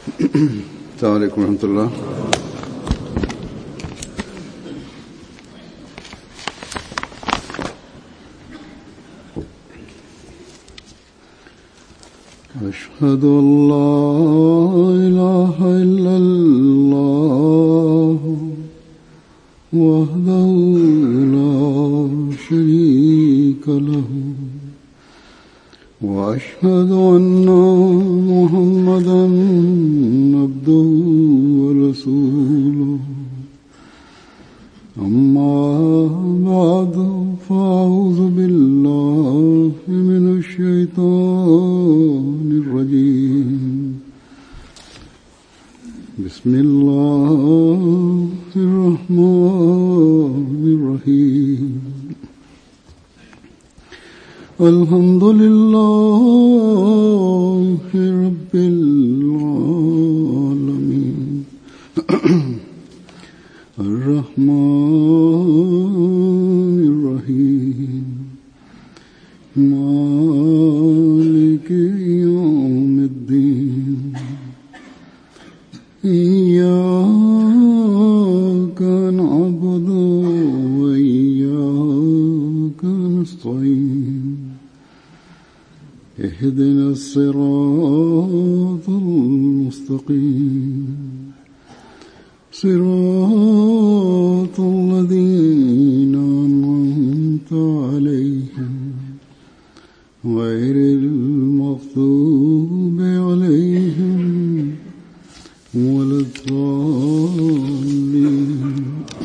السلام عليكم ورحمة الله أشهد أن لا إله إلا الله وحده لا شريك له وأشهد أن محمدا عبده ورسوله أما بعد فأعوذ بالله من الشيطان الرجيم بسم الله الرحمن الرحيم الحمد لله رب العالمين الرحمن الرحيم مالك يوم الدين إياك نعبد وإياك نستعين اهدنا الصراط المستقيم صراط الذين أنعمت عليهم غير المغضوب عليهم ولا الضالين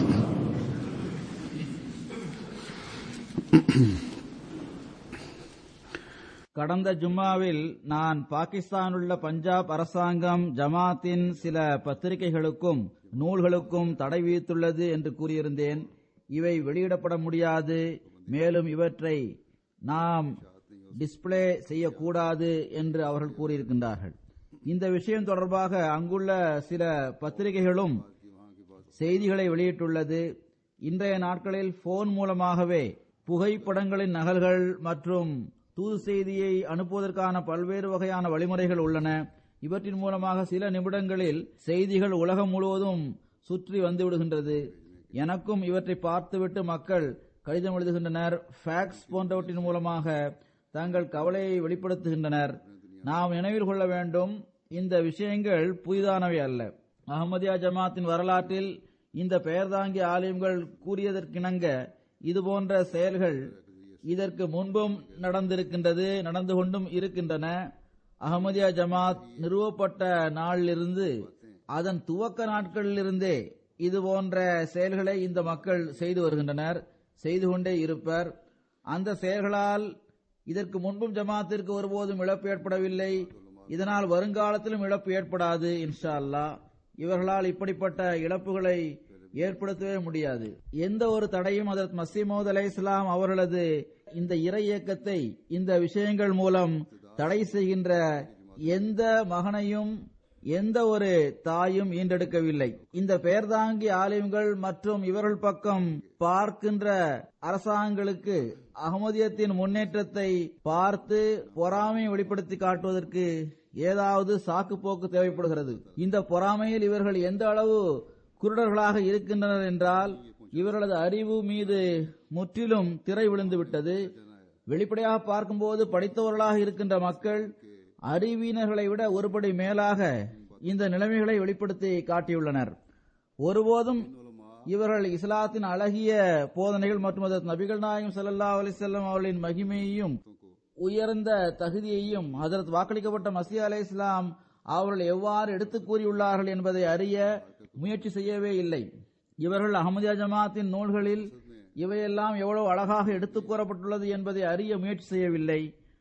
கடந்த ஜும்மாவில் நான் பாகிஸ்தானுள்ள பஞ்சாப் அரசாங்கம் ஜமாத்தின் சில பத்திரிகைகளுக்கும் நூல்களுக்கும் தடை விதித்துள்ளது என்று கூறியிருந்தேன் இவை வெளியிடப்பட முடியாது மேலும் இவற்றை நாம் டிஸ்ப்ளே செய்யக்கூடாது என்று அவர்கள் கூறியிருக்கின்றார்கள் இந்த விஷயம் தொடர்பாக அங்குள்ள சில பத்திரிகைகளும் செய்திகளை வெளியிட்டுள்ளது இன்றைய நாட்களில் போன் மூலமாகவே புகைப்படங்களின் நகல்கள் மற்றும் தூது செய்தியை அனுப்புவதற்கான பல்வேறு வகையான வழிமுறைகள் உள்ளன இவற்றின் மூலமாக சில நிமிடங்களில் செய்திகள் உலகம் முழுவதும் சுற்றி வந்து விடுகின்றது எனக்கும் இவற்றை பார்த்துவிட்டு மக்கள் கடிதம் எழுதுகின்றனர் ஃபேக்ஸ் போன்றவற்றின் மூலமாக தங்கள் கவலையை வெளிப்படுத்துகின்றனர் நாம் நினைவில் கொள்ள வேண்டும் இந்த விஷயங்கள் புதிதானவை அல்ல அகமதியா ஜமாத்தின் வரலாற்றில் இந்த பெயர்தாங்கி ஆலயங்கள் கூறியதற்கிணங்க இதுபோன்ற செயல்கள் இதற்கு முன்பும் நடந்திருக்கின்றது நடந்து கொண்டும் இருக்கின்றன அகமதியா ஜமாத் நிறுவப்பட்ட நாளிலிருந்து அதன் துவக்க நாட்களிலிருந்தே இது போன்ற செயல்களை இந்த மக்கள் செய்து வருகின்றனர் செய்து கொண்டே இருப்பர் அந்த செயல்களால் இதற்கு முன்பும் ஜமாத்திற்கு ஒருபோதும் இழப்பு ஏற்படவில்லை இதனால் வருங்காலத்திலும் இழப்பு ஏற்படாது இன்ஷா அல்லாஹ் இவர்களால் இப்படிப்பட்ட இழப்புகளை ஏற்படுத்தவே முடியாது எந்த ஒரு தடையும் அதற்கு மசீமோத் அலை இஸ்லாம் அவர்களது இந்த இறை இயக்கத்தை இந்த விஷயங்கள் மூலம் தடை செய்கின்ற எந்த மகனையும் எந்த ஒரு தாயும் ஈண்டெடுக்கவில்லை இந்த பெயர்தாங்கி ஆலயங்கள் மற்றும் இவர்கள் பக்கம் பார்க்கின்ற அரசாங்கங்களுக்கு அகமதியத்தின் முன்னேற்றத்தை பார்த்து பொறாமை வெளிப்படுத்தி காட்டுவதற்கு ஏதாவது சாக்கு போக்கு தேவைப்படுகிறது இந்த பொறாமையில் இவர்கள் எந்த அளவு குருடர்களாக இருக்கின்றனர் என்றால் இவர்களது அறிவு மீது முற்றிலும் திரை விழுந்து விட்டது வெளிப்படையாக பார்க்கும்போது படித்தவர்களாக இருக்கின்ற மக்கள் அறிவினர்களை விட ஒருபடி மேலாக இந்த நிலைமைகளை வெளிப்படுத்தி காட்டியுள்ளனர் ஒருபோதும் இவர்கள் இஸ்லாத்தின் அழகிய போதனைகள் மற்றும் அதற்கு நபிகள் நாயகம் சல்லா அலிசல்லம் அவர்களின் மகிமையையும் உயர்ந்த தகுதியையும் அதற்கு வாக்களிக்கப்பட்ட மசி அலை இஸ்லாம் அவர்கள் எவ்வாறு எடுத்துக் கூறியுள்ளார்கள் என்பதை அறிய முயற்சி செய்யவே இல்லை இவர்கள் அகமதியா ஜமாத்தின் நூல்களில் இவையெல்லாம் எவ்வளவு அழகாக எடுத்துக் கூறப்பட்டுள்ளது என்பதை அறிய முயற்சி செய்யவில்லை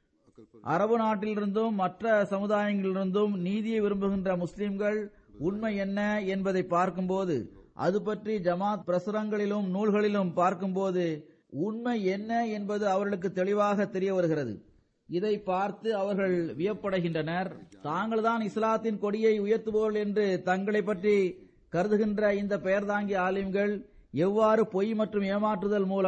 அரபு நாட்டிலிருந்தும் மற்ற சமுதாயங்களிலிருந்தும் நீதியை விரும்புகின்ற முஸ்லிம்கள் உண்மை என்ன என்பதை பார்க்கும்போது அது பற்றி ஜமாத் பிரசுரங்களிலும் நூல்களிலும் பார்க்கும்போது உண்மை என்ன என்பது அவர்களுக்கு தெளிவாக தெரிய வருகிறது இதை பார்த்து அவர்கள் வியப்படைகின்றனர் தாங்கள்தான் இஸ்லாத்தின் கொடியை உயர்த்துபவர்கள் என்று தங்களை பற்றி கருதுகின்ற இந்த பெயர்தாங்கி ஆலிம்கள் எவ்வாறு பொய் மற்றும் ஏமாற்றுதல் மூலம்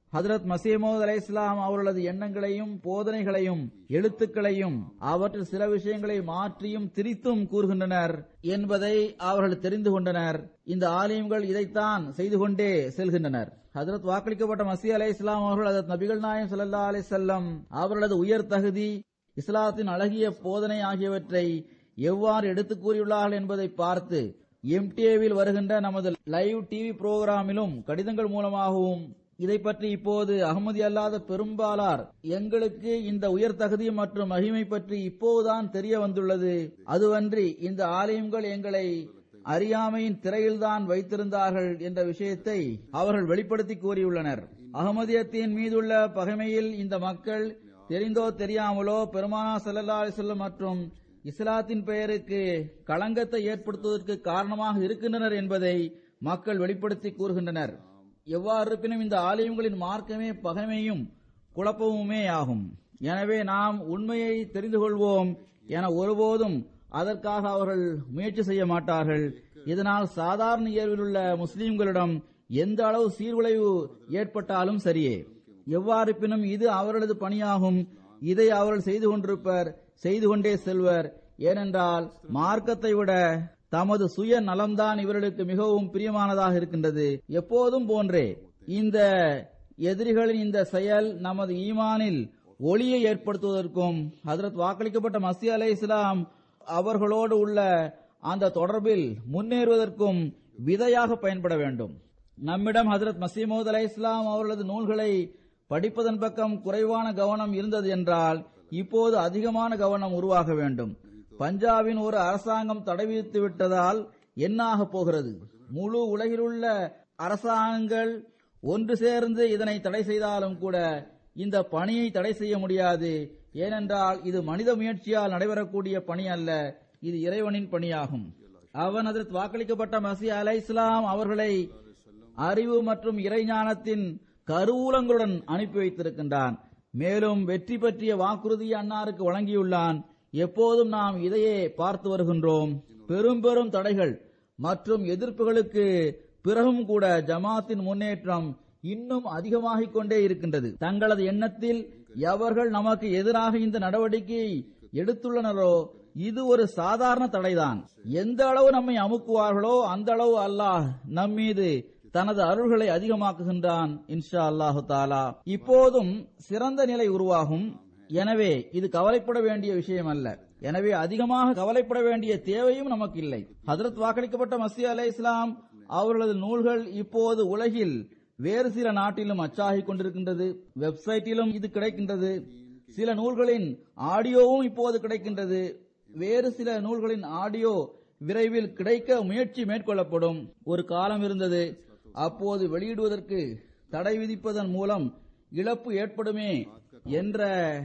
ஹதரத் மசீமோத் அலை இஸ்லாம் அவர்களது எண்ணங்களையும் போதனைகளையும் எழுத்துக்களையும் அவற்றில் சில விஷயங்களை மாற்றியும் திரித்தும் கூறுகின்றனர் என்பதை அவர்கள் தெரிந்து கொண்டனர் இந்த ஆலயங்கள் இதைத்தான் செய்து கொண்டே செல்கின்றனர் ஹதரத் வாக்களிக்கப்பட்ட மசி அலை இஸ்லாம் அவர்கள் ஹதரத் நபிகள் நாயம் சல்லா அலி செல்லம் அவர்களது உயர் தகுதி இஸ்லாத்தின் அழகிய போதனை ஆகியவற்றை எவ்வாறு எடுத்துக் கூறியுள்ளார்கள் என்பதை பார்த்து எம்டிஏவில் வருகின்ற நமது லைவ் டிவி புரோகிராமிலும் கடிதங்கள் மூலமாகவும் இதை பற்றி இப்போது அகமதி அல்லாத பெரும்பாலார் எங்களுக்கு இந்த உயர் தகுதி மற்றும் மகிமை பற்றி இப்போதுதான் தெரிய வந்துள்ளது அதுவன்றி இந்த ஆலயங்கள் எங்களை அறியாமையின் திரையில்தான் வைத்திருந்தார்கள் என்ற விஷயத்தை அவர்கள் வெளிப்படுத்தி கூறியுள்ளனர் அகமதியத்தின் மீதுள்ள பகைமையில் இந்த மக்கள் தெரிந்தோ தெரியாமலோ பெருமானா சல்லா அலிசல்லம் மற்றும் இஸ்லாத்தின் பெயருக்கு களங்கத்தை ஏற்படுத்துவதற்கு காரணமாக இருக்கின்றனர் என்பதை மக்கள் வெளிப்படுத்தி கூறுகின்றனர் எவ்வாறு இருப்பினும் இந்த ஆலயங்களின் மார்க்கமே பகைமையும் குழப்பமுமே ஆகும் எனவே நாம் உண்மையை தெரிந்து கொள்வோம் என ஒருபோதும் அதற்காக அவர்கள் முயற்சி செய்ய மாட்டார்கள் இதனால் சாதாரண இயல்பில் உள்ள முஸ்லிம்களிடம் எந்த அளவு சீர்குலைவு ஏற்பட்டாலும் சரியே எவ்வாறு இருப்பினும் இது அவர்களது பணியாகும் இதை அவர்கள் செய்து கொண்டிருப்பர் செய்து கொண்டே செல்வர் ஏனென்றால் மார்க்கத்தை விட தமது சுய நலம்தான் இவர்களுக்கு மிகவும் பிரியமானதாக இருக்கின்றது எப்போதும் போன்றே இந்த எதிரிகளின் இந்த செயல் நமது ஈமானில் ஒளியை ஏற்படுத்துவதற்கும் ஹதரத் வாக்களிக்கப்பட்ட மசி அலை இஸ்லாம் அவர்களோடு உள்ள அந்த தொடர்பில் முன்னேறுவதற்கும் விதையாக பயன்பட வேண்டும் நம்மிடம் ஹதரத் மசீமோத் அலை இஸ்லாம் அவர்களது நூல்களை படிப்பதன் பக்கம் குறைவான கவனம் இருந்தது என்றால் இப்போது அதிகமான கவனம் உருவாக வேண்டும் பஞ்சாபின் ஒரு அரசாங்கம் தடை விதித்து விட்டதால் என்னாக போகிறது முழு உலகிலுள்ள அரசாங்கங்கள் ஒன்று சேர்ந்து இதனை தடை செய்தாலும் கூட இந்த பணியை தடை செய்ய முடியாது ஏனென்றால் இது மனித முயற்சியால் நடைபெறக்கூடிய பணி அல்ல இது இறைவனின் பணியாகும் அவன் அதற்கு வாக்களிக்கப்பட்ட மசி அலை இஸ்லாம் அவர்களை அறிவு மற்றும் இறைஞானத்தின் கருவூலங்களுடன் அனுப்பி வைத்திருக்கின்றான் மேலும் வெற்றி பற்றிய வாக்குறுதியை அன்னாருக்கு வழங்கியுள்ளான் எப்போதும் நாம் இதையே பார்த்து வருகின்றோம் பெரும் பெரும் தடைகள் மற்றும் எதிர்ப்புகளுக்கு பிறகும் கூட ஜமாத்தின் முன்னேற்றம் இன்னும் அதிகமாகிக் கொண்டே இருக்கின்றது தங்களது எண்ணத்தில் எவர்கள் நமக்கு எதிராக இந்த நடவடிக்கையை எடுத்துள்ளனரோ இது ஒரு சாதாரண தடைதான் எந்த அளவு நம்மை அமுக்குவார்களோ அந்த அளவு அல்லாஹ் நம்மீது தனது அருள்களை அதிகமாக்குகின்றான் இன்ஷா அல்லாஹு தாலா இப்போதும் சிறந்த நிலை உருவாகும் எனவே இது கவலைப்பட வேண்டிய விஷயம் அல்ல எனவே அதிகமாக கவலைப்பட வேண்டிய தேவையும் நமக்கு இல்லை ஹதரத் வாக்களிக்கப்பட்ட மசி அலை இஸ்லாம் அவர்களது நூல்கள் இப்போது உலகில் வேறு சில நாட்டிலும் அச்சாகிக் கொண்டிருக்கின்றது வெப்சைட்டிலும் இது கிடைக்கின்றது சில நூல்களின் ஆடியோவும் இப்போது கிடைக்கின்றது வேறு சில நூல்களின் ஆடியோ விரைவில் கிடைக்க முயற்சி மேற்கொள்ளப்படும் ஒரு காலம் இருந்தது அப்போது வெளியிடுவதற்கு தடை விதிப்பதன் மூலம் இழப்பு ஏற்படுமே என்ற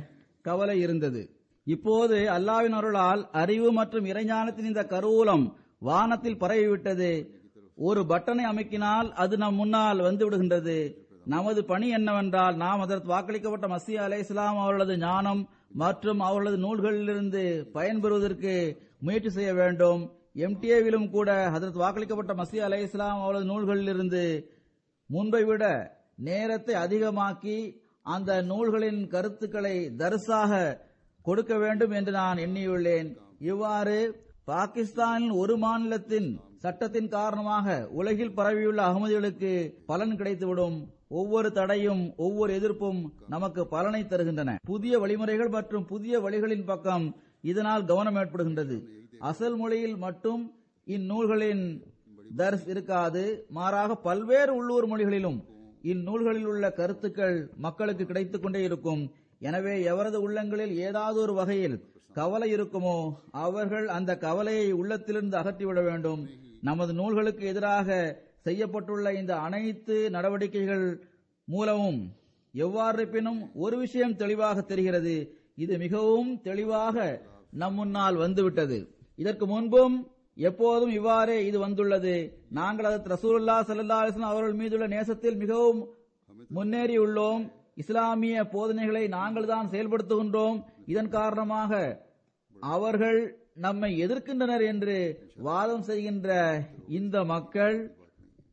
கவலை இருந்தது இப்போது அல்லாவின் அருளால் அறிவு மற்றும் இறைஞானத்தின் இந்த கருவூலம் வானத்தில் பரவிவிட்டது ஒரு பட்டனை அமைக்கினால் அது நம் முன்னால் வந்து விடுகின்றது நமது பணி என்னவென்றால் நாம் அதற்கு வாக்களிக்கப்பட்ட மசி அலை இஸ்லாம் அவர்களது ஞானம் மற்றும் அவர்களது நூல்களிலிருந்து பயன்பெறுவதற்கு முயற்சி செய்ய வேண்டும் எம்டிஏவிலும் கூட அதற்கு வாக்களிக்கப்பட்ட மசி அலை இஸ்லாம் அவர்களது நூல்களிலிருந்து முன்பை விட நேரத்தை அதிகமாக்கி அந்த நூல்களின் கருத்துக்களை தரிசாக கொடுக்க வேண்டும் என்று நான் எண்ணியுள்ளேன் இவ்வாறு பாகிஸ்தானின் ஒரு மாநிலத்தின் சட்டத்தின் காரணமாக உலகில் பரவியுள்ள அகமதிகளுக்கு பலன் கிடைத்துவிடும் ஒவ்வொரு தடையும் ஒவ்வொரு எதிர்ப்பும் நமக்கு பலனை தருகின்றன புதிய வழிமுறைகள் மற்றும் புதிய வழிகளின் பக்கம் இதனால் கவனம் ஏற்படுகின்றது அசல் மொழியில் மட்டும் இந்நூல்களின் தர்ஸ் இருக்காது மாறாக பல்வேறு உள்ளூர் மொழிகளிலும் இந்நூல்களில் உள்ள கருத்துக்கள் மக்களுக்கு கிடைத்துக் கொண்டே இருக்கும் எனவே எவரது உள்ளங்களில் ஏதாவது ஒரு வகையில் கவலை இருக்குமோ அவர்கள் அந்த கவலையை உள்ளத்திலிருந்து அகற்றிவிட வேண்டும் நமது நூல்களுக்கு எதிராக செய்யப்பட்டுள்ள இந்த அனைத்து நடவடிக்கைகள் மூலமும் எவ்வாறு இருப்பினும் ஒரு விஷயம் தெளிவாக தெரிகிறது இது மிகவும் தெளிவாக நம் முன்னால் வந்துவிட்டது இதற்கு முன்பும் எப்போதும் இவ்வாறே இது வந்துள்ளது நாங்கள் அதற்கு ரசூலுல்லா சல்லா அலிஸ்லாம் அவர்கள் மீதுள்ள நேசத்தில் மிகவும் முன்னேறியுள்ளோம் இஸ்லாமிய போதனைகளை நாங்கள் தான் செயல்படுத்துகின்றோம் இதன் காரணமாக அவர்கள் நம்மை எதிர்க்கின்றனர் என்று வாதம் செய்கின்ற இந்த மக்கள்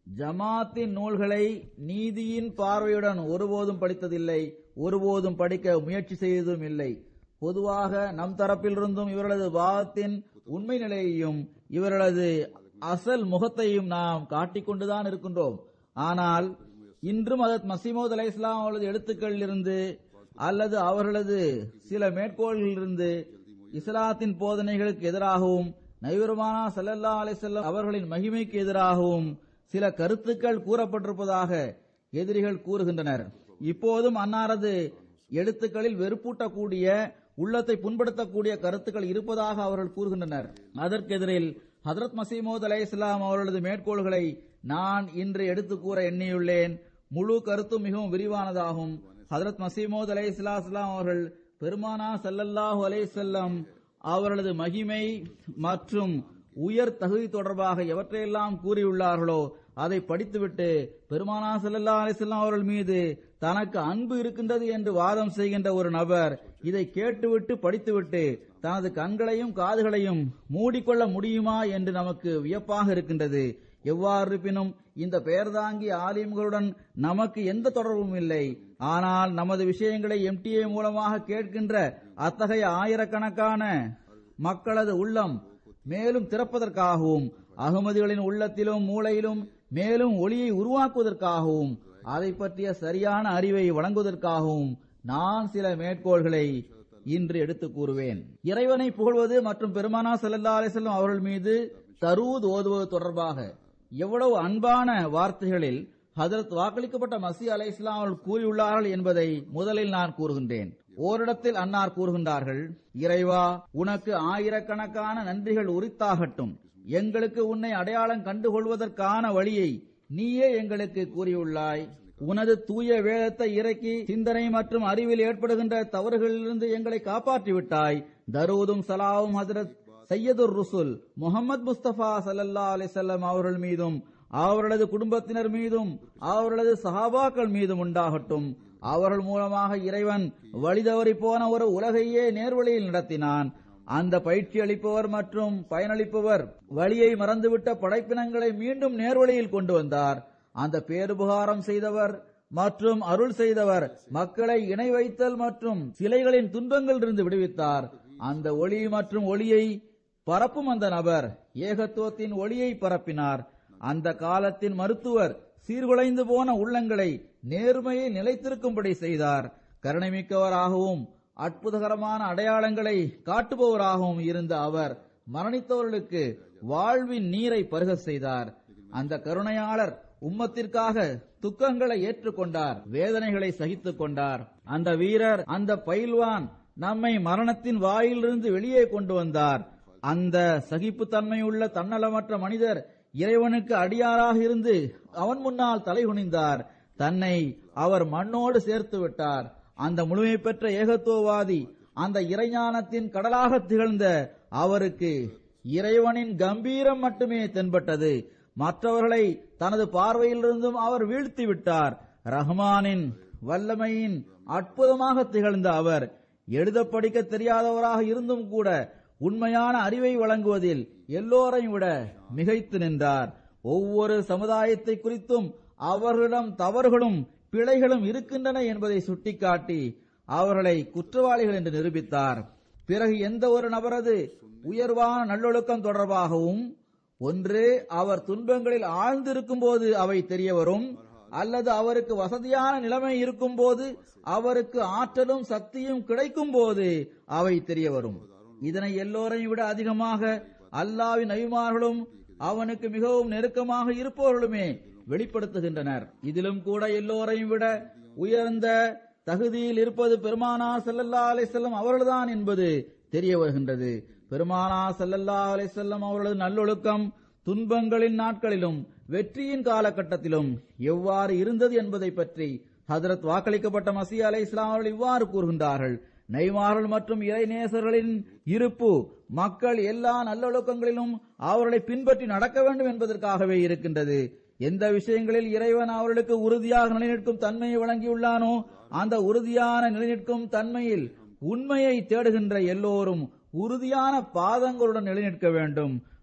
ஜமாத்தின் நூல்களை நீதியின் பார்வையுடன் ஒருபோதும் படித்ததில்லை ஒருபோதும் படிக்க முயற்சி செய்ததும் இல்லை பொதுவாக நம் தரப்பிலிருந்தும் இவர்களது பாவத்தின் உண்மை நிலையையும் இவர்களது அசல் முகத்தையும் நாம் காட்டிக்கொண்டுதான் இருக்கின்றோம் ஆனால் இன்றும் அதத் மசீமோத் அலை இஸ்லாம் அவர்களது எழுத்துக்களிலிருந்து அல்லது அவர்களது சில மேற்கோள்களிலிருந்து இஸ்லாத்தின் போதனைகளுக்கு எதிராகவும் நைவருமானா சல்லல்லா அலிசல்லம் அவர்களின் மகிமைக்கு எதிராகவும் சில கருத்துக்கள் கூறப்பட்டிருப்பதாக எதிரிகள் கூறுகின்றனர் இப்போதும் அன்னாரது எழுத்துக்களில் வெறுப்பூட்டக்கூடிய உள்ளத்தை புண்படுத்தக்கூடிய கருத்துக்கள் இருப்பதாக அவர்கள் கூறுகின்றனர் அதற்கெதிரில் ஹதரத் மசீமோத் அலை இஸ்லாம் அவர்களது மேற்கோள்களை நான் இன்று எடுத்து கூற எண்ணியுள்ளேன் முழு கருத்தும் மிகவும் விரிவானதாகும் ஹதரத் மசீமோத் அலை இஸ்லாம் அவர்கள் பெருமானா சல்லல்லாஹு அலை செல்லம் அவர்களது மகிமை மற்றும் உயர் தகுதி தொடர்பாக எவற்றையெல்லாம் கூறியுள்ளார்களோ அதை படித்துவிட்டு பெருமானா சல்லல்லா அலிஸ்லாம் அவர்கள் மீது தனக்கு அன்பு இருக்கின்றது என்று வாதம் செய்கின்ற ஒரு நபர் இதை கேட்டுவிட்டு படித்துவிட்டு தனது கண்களையும் காதுகளையும் மூடிக்கொள்ள முடியுமா என்று நமக்கு வியப்பாக இருக்கின்றது எவ்வாறு இருப்பினும் இந்த பெயர்தாங்கி ஆலிம்களுடன் நமக்கு எந்த தொடர்பும் இல்லை ஆனால் நமது விஷயங்களை எம்டிஏ மூலமாக கேட்கின்ற அத்தகைய ஆயிரக்கணக்கான மக்களது உள்ளம் மேலும் திறப்பதற்காகவும் அகமதிகளின் உள்ளத்திலும் மூளையிலும் மேலும் ஒளியை உருவாக்குவதற்காகவும் அதை பற்றிய சரியான அறிவை வழங்குவதற்காகவும் நான் சில மேற்கோள்களை இன்று எடுத்து கூறுவேன் இறைவனை புகழ்வது மற்றும் பெருமானா செல்லல்லா அலிசல்லம் அவர்கள் மீது தருவது ஓதுவது தொடர்பாக எவ்வளவு அன்பான வார்த்தைகளில் ஹதரத் வாக்களிக்கப்பட்ட மசி அலை இஸ்லாம் அவர்கள் கூறியுள்ளார்கள் என்பதை முதலில் நான் கூறுகின்றேன் ஓரிடத்தில் அன்னார் கூறுகின்றார்கள் இறைவா உனக்கு ஆயிரக்கணக்கான நன்றிகள் உரித்தாகட்டும் எங்களுக்கு உன்னை அடையாளம் கண்டுகொள்வதற்கான வழியை நீயே எங்களுக்கு கூறியுள்ளாய் உனது தூய வேதத்தை இறக்கி சிந்தனை மற்றும் அறிவில் ஏற்படுகின்ற தவறுகளிலிருந்து எங்களை காப்பாற்றி விட்டாய் தரூதும் சலாவும் ஹசரத் சையதுர் ருசுல் முகமது முஸ்தபா சல்லல்லா அலிசல்லம் அவர்கள் மீதும் அவர்களது குடும்பத்தினர் மீதும் அவர்களது சஹாபாக்கள் மீதும் உண்டாகட்டும் அவர்கள் மூலமாக இறைவன் வழிதவறி போன ஒரு உலகையே நேர்வழியில் நடத்தினான் அந்த பயிற்சி அளிப்பவர் மற்றும் பயனளிப்பவர் வழியை மறந்துவிட்ட படைப்பினங்களை மீண்டும் நேர்வழியில் கொண்டு வந்தார் அந்த பேருபகாரம் செய்தவர் மற்றும் அருள் செய்தவர் மக்களை இணை வைத்தல் மற்றும் சிலைகளின் துன்பங்களிலிருந்து விடுவித்தார் அந்த ஒளி மற்றும் ஒளியை பரப்பும் அந்த நபர் ஏகத்துவத்தின் ஒளியை பரப்பினார் அந்த காலத்தின் மருத்துவர் சீர்குலைந்து போன உள்ளங்களை நேர்மையை நிலைத்திருக்கும்படி செய்தார் கருணைமிக்கவராகவும் அற்புதகரமான அடையாளங்களை காட்டுபவராகவும் இருந்த அவர் மரணித்தவர்களுக்கு வாழ்வின் நீரை பருக செய்தார் அந்த கருணையாளர் உம்மத்திற்காக துக்கங்களை ஏற்றுக்கொண்டார் வேதனைகளை சகித்துக் கொண்டார் அந்த வீரர் அந்த பயில்வான் நம்மை மரணத்தின் வாயிலிருந்து வெளியே கொண்டு வந்தார் அந்த சகிப்புத்தன்மையுள்ள தன்னலமற்ற மனிதர் இறைவனுக்கு அடியாராக இருந்து அவன் முன்னால் தலைகுனிந்தார் தன்னை அவர் மண்ணோடு சேர்த்து விட்டார் அந்த முழுமை பெற்ற ஏகத்துவவாதி அந்த இறைஞானத்தின் கடலாக திகழ்ந்த அவருக்கு இறைவனின் கம்பீரம் மட்டுமே தென்பட்டது மற்றவர்களை தனது பார்வையிலிருந்தும் அவர் வீழ்த்தி விட்டார் ரஹ்மானின் வல்லமையின் அற்புதமாக திகழ்ந்த அவர் எழுத படிக்க தெரியாதவராக இருந்தும் கூட உண்மையான அறிவை வழங்குவதில் எல்லோரையும் விட மிகைத்து நின்றார் ஒவ்வொரு சமுதாயத்தை குறித்தும் அவர்களிடம் தவறுகளும் பிழைகளும் இருக்கின்றன என்பதை சுட்டிக்காட்டி அவர்களை குற்றவாளிகள் என்று நிரூபித்தார் பிறகு எந்த ஒரு நபரது உயர்வான நல்லொழுக்கம் தொடர்பாகவும் ஒன்று அவர் துன்பங்களில் ஆழ்ந்திருக்கும் போது அவை தெரிய வரும் அல்லது அவருக்கு வசதியான நிலைமை இருக்கும் போது அவருக்கு ஆற்றலும் சக்தியும் கிடைக்கும் போது அவை தெரிய வரும் இதனை எல்லோரையும் விட அதிகமாக அல்லாவின் நபிமார்களும் அவனுக்கு மிகவும் நெருக்கமாக இருப்பவர்களுமே வெளிப்படுத்துகின்றனர் இதிலும் கூட எல்லோரையும் விட உயர்ந்த தகுதியில் இருப்பது பெருமானா செல்லல்லா அலிசல்லம் அவர்கள்தான் என்பது தெரிய வருகின்றது பெருமானா செல்லல்லா அலிசல்லம் அவர்களது நல்லொழுக்கம் துன்பங்களின் நாட்களிலும் வெற்றியின் காலகட்டத்திலும் எவ்வாறு இருந்தது என்பதை பற்றி ஹதரத் வாக்களிக்கப்பட்ட மசி அலை இஸ்லாம் அவர்கள் இவ்வாறு கூறுகின்றார்கள் நெய்மார்கள் மற்றும் இறைநேசர்களின் இருப்பு மக்கள் எல்லா நல்லொழுக்கங்களிலும் அவர்களை பின்பற்றி நடக்க வேண்டும் என்பதற்காகவே இருக்கின்றது எந்த விஷயங்களில் இறைவன் அவர்களுக்கு உறுதியாக நிலைநிற்கும் தன்மையை வழங்கியுள்ளானோ அந்த உறுதியான நிலைநிற்கும் தன்மையில் உண்மையை தேடுகின்ற எல்லோரும் உறுதியான பாதங்களுடன் நிலைநிற்க வேண்டும்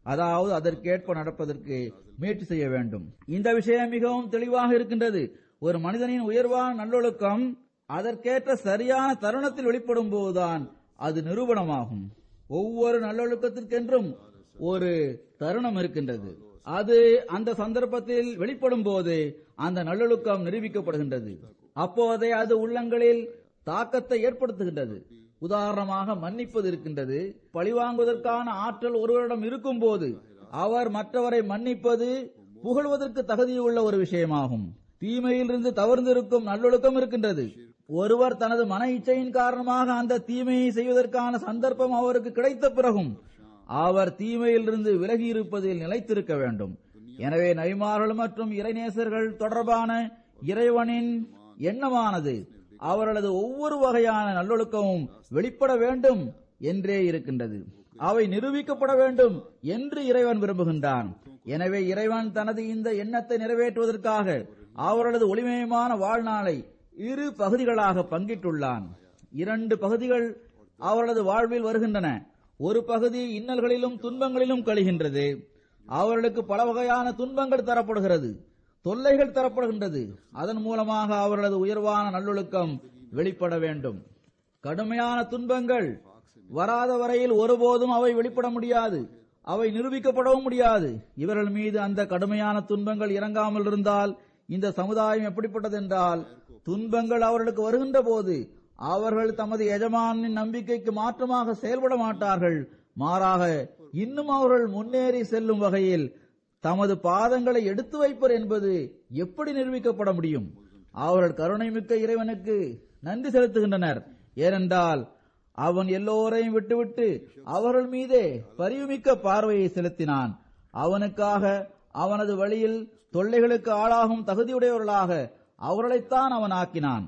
அதாவது அதற்கேற்ப நடப்பதற்கு முயற்சி செய்ய வேண்டும் இந்த விஷயம் மிகவும் தெளிவாக இருக்கின்றது ஒரு மனிதனின் உயர்வான நல்லொழுக்கம் அதற்கேற்ற சரியான தருணத்தில் வெளிப்படும் போதுதான் அது நிரூபணமாகும் ஒவ்வொரு நல்லொழுக்கத்திற்கென்றும் ஒரு தருணம் இருக்கின்றது அது அந்த சந்தர்ப்பத்தில் வெளிப்படும் போது அந்த நல்லொழுக்கம் நிரூபிக்கப்படுகின்றது அப்போதே அது உள்ளங்களில் தாக்கத்தை ஏற்படுத்துகின்றது உதாரணமாக மன்னிப்பது இருக்கின்றது பழிவாங்குவதற்கான ஆற்றல் ஒருவரிடம் இருக்கும் போது அவர் மற்றவரை மன்னிப்பது புகழ்வதற்கு தகுதியுள்ள ஒரு விஷயமாகும் தீமையிலிருந்து தவிர்ந்திருக்கும் நல்லொழுக்கம் இருக்கின்றது ஒருவர் தனது மன இச்சையின் காரணமாக அந்த தீமையை செய்வதற்கான சந்தர்ப்பம் அவருக்கு கிடைத்த பிறகும் அவர் தீமையிலிருந்து விலகி இருப்பதில் நிலைத்திருக்க வேண்டும் எனவே நபிமார்கள் மற்றும் இறைநேசர்கள் தொடர்பான இறைவனின் எண்ணமானது அவர்களது ஒவ்வொரு வகையான நல்லொழுக்கமும் வெளிப்பட வேண்டும் என்றே இருக்கின்றது அவை நிரூபிக்கப்பட வேண்டும் என்று இறைவன் விரும்புகின்றான் எனவே இறைவன் தனது இந்த எண்ணத்தை நிறைவேற்றுவதற்காக அவர்களது ஒளிமயமான வாழ்நாளை இரு பகுதிகளாக பங்கிட்டுள்ளான் இரண்டு பகுதிகள் அவர்களது வாழ்வில் வருகின்றன ஒரு பகுதி இன்னல்களிலும் துன்பங்களிலும் கழிகின்றது அவர்களுக்கு பல வகையான துன்பங்கள் தரப்படுகிறது தொல்லைகள் தரப்படுகின்றது அதன் மூலமாக அவர்களது உயர்வான நல்லொழுக்கம் வெளிப்பட வேண்டும் கடுமையான துன்பங்கள் வராத வரையில் ஒருபோதும் அவை வெளிப்பட முடியாது அவை நிரூபிக்கப்படவும் முடியாது இவர்கள் மீது அந்த கடுமையான துன்பங்கள் இறங்காமல் இருந்தால் இந்த சமுதாயம் எப்படிப்பட்டது என்றால் துன்பங்கள் அவர்களுக்கு வருகின்ற போது அவர்கள் தமது எஜமானின் நம்பிக்கைக்கு மாற்றமாக செயல்பட மாட்டார்கள் மாறாக இன்னும் அவர்கள் முன்னேறி செல்லும் வகையில் தமது பாதங்களை எடுத்து வைப்பர் என்பது எப்படி நிரூபிக்கப்பட முடியும் அவர்கள் கருணைமிக்க இறைவனுக்கு நன்றி செலுத்துகின்றனர் ஏனென்றால் அவன் எல்லோரையும் விட்டுவிட்டு அவர்கள் மீதே பரிவுமிக்க பார்வையை செலுத்தினான் அவனுக்காக அவனது வழியில் தொல்லைகளுக்கு ஆளாகும் தகுதியுடையவர்களாக அவர்களைத்தான் அவன் ஆக்கினான்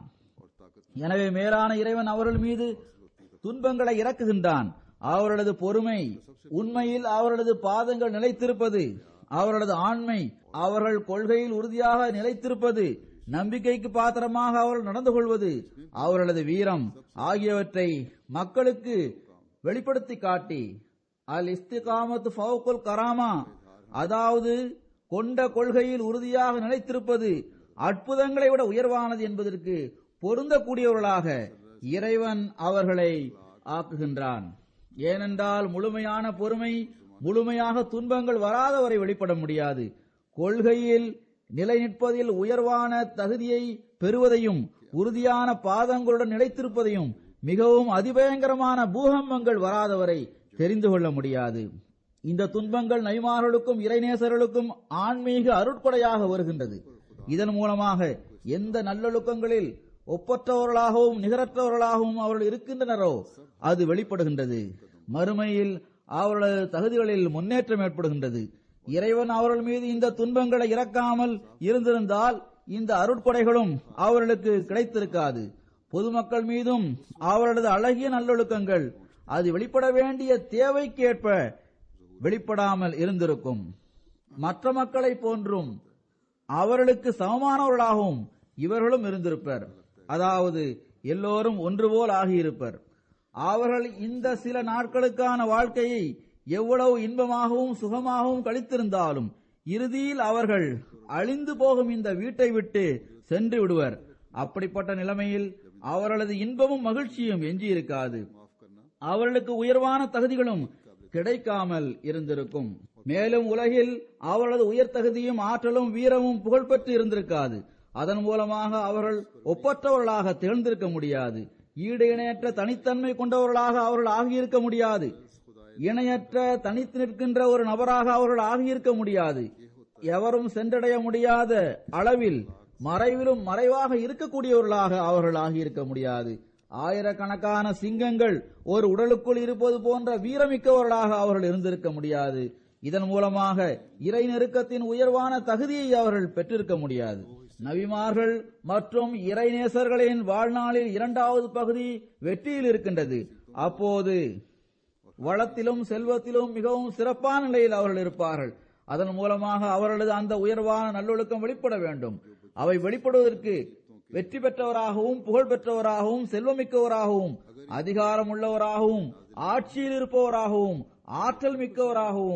எனவே மேலான இறைவன் அவர்கள் மீது துன்பங்களை இறக்குகின்றான் அவர்களது பொறுமை உண்மையில் அவர்களது பாதங்கள் நிலைத்திருப்பது அவர்களது ஆண்மை அவர்கள் கொள்கையில் உறுதியாக நிலைத்திருப்பது நம்பிக்கைக்கு பாத்திரமாக அவர்கள் நடந்து கொள்வது அவர்களது வீரம் ஆகியவற்றை மக்களுக்கு வெளிப்படுத்தி காட்டி அல் இஸ்திகாமத் ஃபவுகுல் கராமா அதாவது கொண்ட கொள்கையில் உறுதியாக நிலைத்திருப்பது அற்புதங்களை விட உயர்வானது என்பதற்கு பொருந்தக்கூடியவர்களாக இறைவன் அவர்களை ஆக்குகின்றான் ஏனென்றால் முழுமையான பொறுமை முழுமையாக துன்பங்கள் வராதவரை வெளிப்பட முடியாது கொள்கையில் நிலை நிற்பதில் உயர்வான தகுதியை பெறுவதையும் உறுதியான பாதங்களுடன் நிலைத்திருப்பதையும் மிகவும் அதிபயங்கரமான பூகம்பங்கள் வராதவரை தெரிந்து கொள்ள முடியாது இந்த துன்பங்கள் நைமார்களுக்கும் இறைநேசர்களுக்கும் ஆன்மீக அருட்கொடையாக வருகின்றது இதன் மூலமாக எந்த நல்லொழுக்கங்களில் ஒப்பற்றவர்களாகவும் நிகரற்றவர்களாகவும் அவர்கள் இருக்கின்றனரோ அது வெளிப்படுகின்றது மறுமையில் அவர்களது தகுதிகளில் முன்னேற்றம் ஏற்படுகின்றது இறைவன் அவர்கள் மீது இந்த துன்பங்களை இறக்காமல் இருந்திருந்தால் இந்த அருட்கொடைகளும் அவர்களுக்கு கிடைத்திருக்காது பொதுமக்கள் மீதும் அவர்களது அழகிய நல்லொழுக்கங்கள் அது வெளிப்பட வேண்டிய தேவைக்கு ஏற்ப வெளிப்படாமல் இருந்திருக்கும் மற்ற மக்களை போன்றும் அவர்களுக்கு சமமானவர்களாகவும் இவர்களும் இருந்திருப்பர் அதாவது எல்லோரும் ஒன்றுபோல் ஆகியிருப்பர் அவர்கள் இந்த சில நாட்களுக்கான வாழ்க்கையை எவ்வளவு இன்பமாகவும் சுகமாகவும் கழித்திருந்தாலும் இறுதியில் அவர்கள் அழிந்து போகும் இந்த வீட்டை விட்டு சென்று விடுவர் அப்படிப்பட்ட நிலைமையில் அவர்களது இன்பமும் மகிழ்ச்சியும் எஞ்சியிருக்காது அவர்களுக்கு உயர்வான தகுதிகளும் கிடைக்காமல் இருந்திருக்கும் மேலும் உலகில் அவர்களது உயர் தகுதியும் ஆற்றலும் வீரமும் புகழ்பெற்று இருந்திருக்காது அதன் மூலமாக அவர்கள் ஒப்பற்றவர்களாக திகழ்ந்திருக்க முடியாது ஈடு இணையற்ற தனித்தன்மை கொண்டவர்களாக அவர்கள் ஆகியிருக்க முடியாது இணையற்ற தனித்து நிற்கின்ற ஒரு நபராக அவர்கள் ஆகியிருக்க முடியாது எவரும் சென்றடைய முடியாத அளவில் மறைவிலும் மறைவாக இருக்கக்கூடியவர்களாக அவர்கள் ஆகியிருக்க முடியாது ஆயிரக்கணக்கான சிங்கங்கள் ஒரு உடலுக்குள் இருப்பது போன்ற வீரமிக்கவர்களாக அவர்கள் இருந்திருக்க முடியாது இதன் மூலமாக இறை நெருக்கத்தின் உயர்வான தகுதியை அவர்கள் பெற்றிருக்க முடியாது நபிமார்கள் மற்றும் இறைநேசர்களின் வாழ்நாளில் இரண்டாவது பகுதி வெற்றியில் இருக்கின்றது அப்போது வளத்திலும் செல்வத்திலும் மிகவும் சிறப்பான நிலையில் அவர்கள் இருப்பார்கள் அதன் மூலமாக அவர்களது அந்த உயர்வான நல்லொழுக்கம் வெளிப்பட வேண்டும் அவை வெளிப்படுவதற்கு வெற்றி பெற்றவராகவும் புகழ் பெற்றவராகவும் செல்வமிக்கவராகவும் அதிகாரம் உள்ளவராகவும் ஆட்சியில் இருப்பவராகவும் ஆற்றல் மிக்கவராகவும்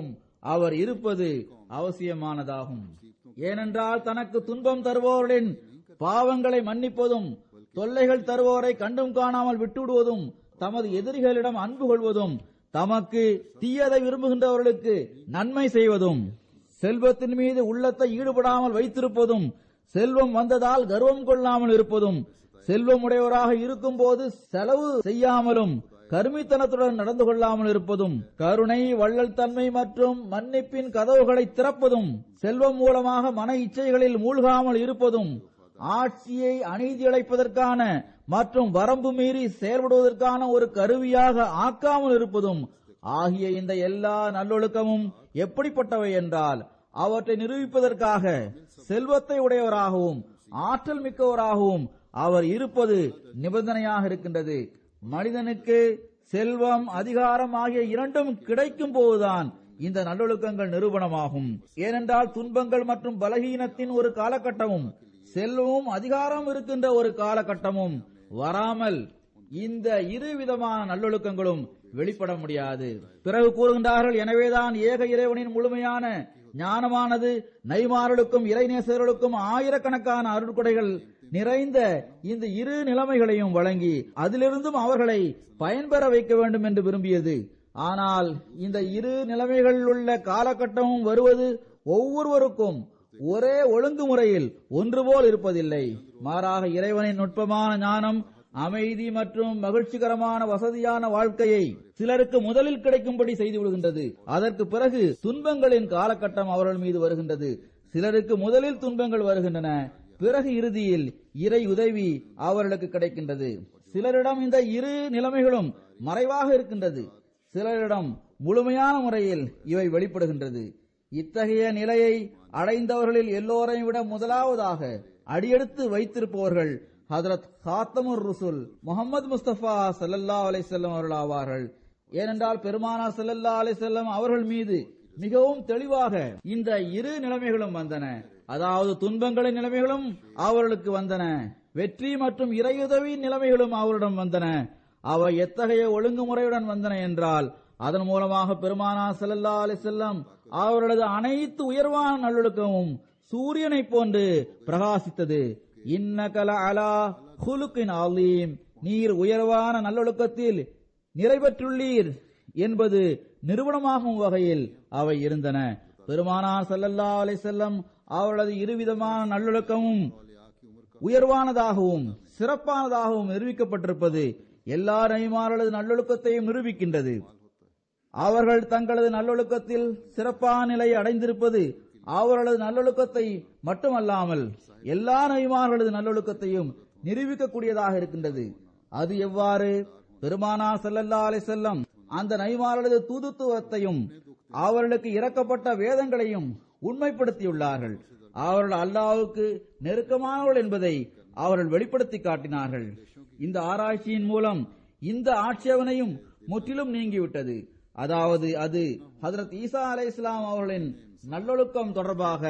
அவர் இருப்பது அவசியமானதாகும் ஏனென்றால் தனக்கு துன்பம் தருபவர்களின் பாவங்களை மன்னிப்பதும் தொல்லைகள் தருவோரை கண்டும் காணாமல் விட்டுவிடுவதும் தமது எதிரிகளிடம் அன்பு கொள்வதும் தமக்கு தீயதை விரும்புகின்றவர்களுக்கு நன்மை செய்வதும் செல்வத்தின் மீது உள்ளத்தை ஈடுபடாமல் வைத்திருப்பதும் செல்வம் வந்ததால் கர்வம் கொள்ளாமல் இருப்பதும் செல்வம் உடையவராக இருக்கும் போது செலவு செய்யாமலும் கருமித்தனத்துடன் நடந்து கொள்ளாமல் இருப்பதும் கருணை வள்ளல் தன்மை மற்றும் மன்னிப்பின் கதவுகளை திறப்பதும் செல்வம் மூலமாக மன இச்சைகளில் மூழ்காமல் இருப்பதும் ஆட்சியை அநீதி இழைப்பதற்கான மற்றும் வரம்பு மீறி செயல்படுவதற்கான ஒரு கருவியாக ஆக்காமல் இருப்பதும் ஆகிய இந்த எல்லா நல்லொழுக்கமும் எப்படிப்பட்டவை என்றால் அவற்றை நிரூபிப்பதற்காக செல்வத்தை உடையவராகவும் ஆற்றல் மிக்கவராகவும் அவர் இருப்பது நிபந்தனையாக இருக்கின்றது மனிதனுக்கு செல்வம் அதிகாரம் ஆகிய இரண்டும் கிடைக்கும் போதுதான் இந்த நல்லொழுக்கங்கள் நிரூபணமாகும் ஏனென்றால் துன்பங்கள் மற்றும் பலகீனத்தின் ஒரு காலகட்டமும் செல்வமும் அதிகாரம் இருக்கின்ற ஒரு காலகட்டமும் வராமல் இந்த இரு விதமான நல்லொழுக்கங்களும் வெளிப்பட முடியாது பிறகு கூறுகின்றார்கள் எனவேதான் ஏக இறைவனின் முழுமையான ஞானமானது நைமார்களுக்கும் இறைநேசர்களுக்கும் ஆயிரக்கணக்கான அருட்கொடைகள் நிறைந்த இந்த இரு நிலைமைகளையும் வழங்கி அதிலிருந்தும் அவர்களை பயன்பெற வைக்க வேண்டும் என்று விரும்பியது ஆனால் இந்த இரு நிலைமைகளில் உள்ள காலகட்டமும் வருவது ஒவ்வொருவருக்கும் ஒரே ஒழுங்குமுறையில் ஒன்று போல் இருப்பதில்லை மாறாக இறைவனின் நுட்பமான ஞானம் அமைதி மற்றும் மகிழ்ச்சிகரமான வசதியான வாழ்க்கையை சிலருக்கு முதலில் கிடைக்கும்படி செய்து விடுகின்றது அதற்கு பிறகு துன்பங்களின் காலகட்டம் அவர்கள் மீது வருகின்றது சிலருக்கு முதலில் துன்பங்கள் வருகின்றன பிறகு இறுதியில் இறை உதவி அவர்களுக்கு கிடைக்கின்றது சிலரிடம் இந்த இரு நிலைமைகளும் மறைவாக இருக்கின்றது சிலரிடம் முழுமையான முறையில் இவை வெளிப்படுகின்றது இத்தகைய நிலையை அடைந்தவர்களில் எல்லோரையும் விட முதலாவதாக அடியெடுத்து வைத்திருப்பவர்கள் ஹதரத் ஹாத்தமுர் ருசுல் முகமது முஸ்தபா சல்லல்லா அலிசல்லம் அவர்கள் ஆவார்கள் ஏனென்றால் பெருமானா சல்லல்லா அலிசல்லம் அவர்கள் மீது மிகவும் தெளிவாக இந்த இரு நிலைமைகளும் வந்தன அதாவது துன்பங்களின் நிலைமைகளும் அவர்களுக்கு வந்தன வெற்றி மற்றும் இறையுதவி நிலைமைகளும் அவரிடம் வந்தன அவை எத்தகைய ஒழுங்குமுறையுடன் வந்தன என்றால் அதன் மூலமாக பெருமானா செல்லல்லா அலிசல்லம் அவர்களது அனைத்து உயர்வான நல்லொழுக்கமும் சூரியனை போன்று பிரகாசித்தது இன்னகல அலா ஹுலுக்கின் ஆலீம் நீர் உயர்வான நல்லொழுக்கத்தில் நிறைவேற்றுள்ளீர் என்பது நிறுவனமாகும் வகையில் அவை இருந்தன பெருமானார் சல்லல்லா அலிசல்லம் அவர்களது இருவிதமான நல்லொழுக்கமும் உயர்வானதாகவும் சிறப்பானதாகவும் நிரூபிக்கப்பட்டிருப்பது எல்லா நபிமார்களது நல்லொழுக்கத்தையும் நிரூபிக்கின்றது அவர்கள் தங்களது நல்லொழுக்கத்தில் சிறப்பான நிலையை அடைந்திருப்பது அவர்களது நல்லொழுக்கத்தை மட்டுமல்லாமல் எல்லா நபிமார்களது நல்லொழுக்கத்தையும் நிரூபிக்கக்கூடியதாக இருக்கின்றது அது எவ்வாறு பெருமானா செல்லல்லா அலை செல்லம் அந்த நபிமார்களது தூதுத்துவத்தையும் அவர்களுக்கு இறக்கப்பட்ட வேதங்களையும் உண்மைப்படுத்தியுள்ளார்கள் அவர்கள் அல்லாவுக்கு நெருக்கமானவர்கள் என்பதை அவர்கள் வெளிப்படுத்தி காட்டினார்கள் இந்த ஆராய்ச்சியின் மூலம் இந்த ஆட்சேபனையும் முற்றிலும் நீங்கிவிட்டது அதாவது அது ஹதரத் ஈசா அலை இஸ்லாம் அவர்களின் நல்லொழுக்கம் தொடர்பாக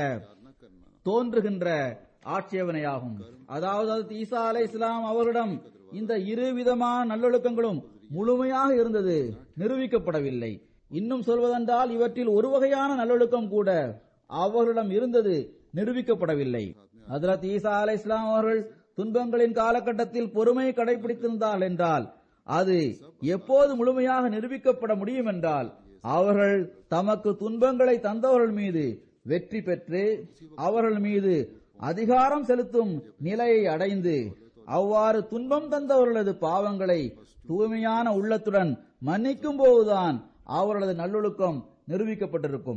தோன்றுகின்ற ஆட்சேபனையாகும் அதாவது ஹதரத் ஈசா அலை இஸ்லாம் அவர்களிடம் இந்த இரு விதமான நல்லொழுக்கங்களும் முழுமையாக இருந்தது நிரூபிக்கப்படவில்லை இன்னும் சொல்வதென்றால் இவற்றில் ஒரு வகையான நல்லொழுக்கம் கூட அவர்களிடம் இருந்தது நிரூபிக்கப்படவில்லை ஹதரத் ஈசா அலை இஸ்லாம் அவர்கள் துன்பங்களின் காலகட்டத்தில் பொறுமை கடைபிடித்திருந்தார்கள் என்றால் அது எப்போது முழுமையாக நிரூபிக்கப்பட முடியும் என்றால் அவர்கள் தமக்கு துன்பங்களை தந்தவர்கள் மீது வெற்றி பெற்று அவர்கள் மீது அதிகாரம் செலுத்தும் நிலையை அடைந்து அவ்வாறு துன்பம் தந்தவர்களது பாவங்களை தூய்மையான உள்ளத்துடன் மன்னிக்கும் போதுதான் அவர்களது நல்லொழுக்கம் நிரூபிக்கப்பட்டிருக்கும்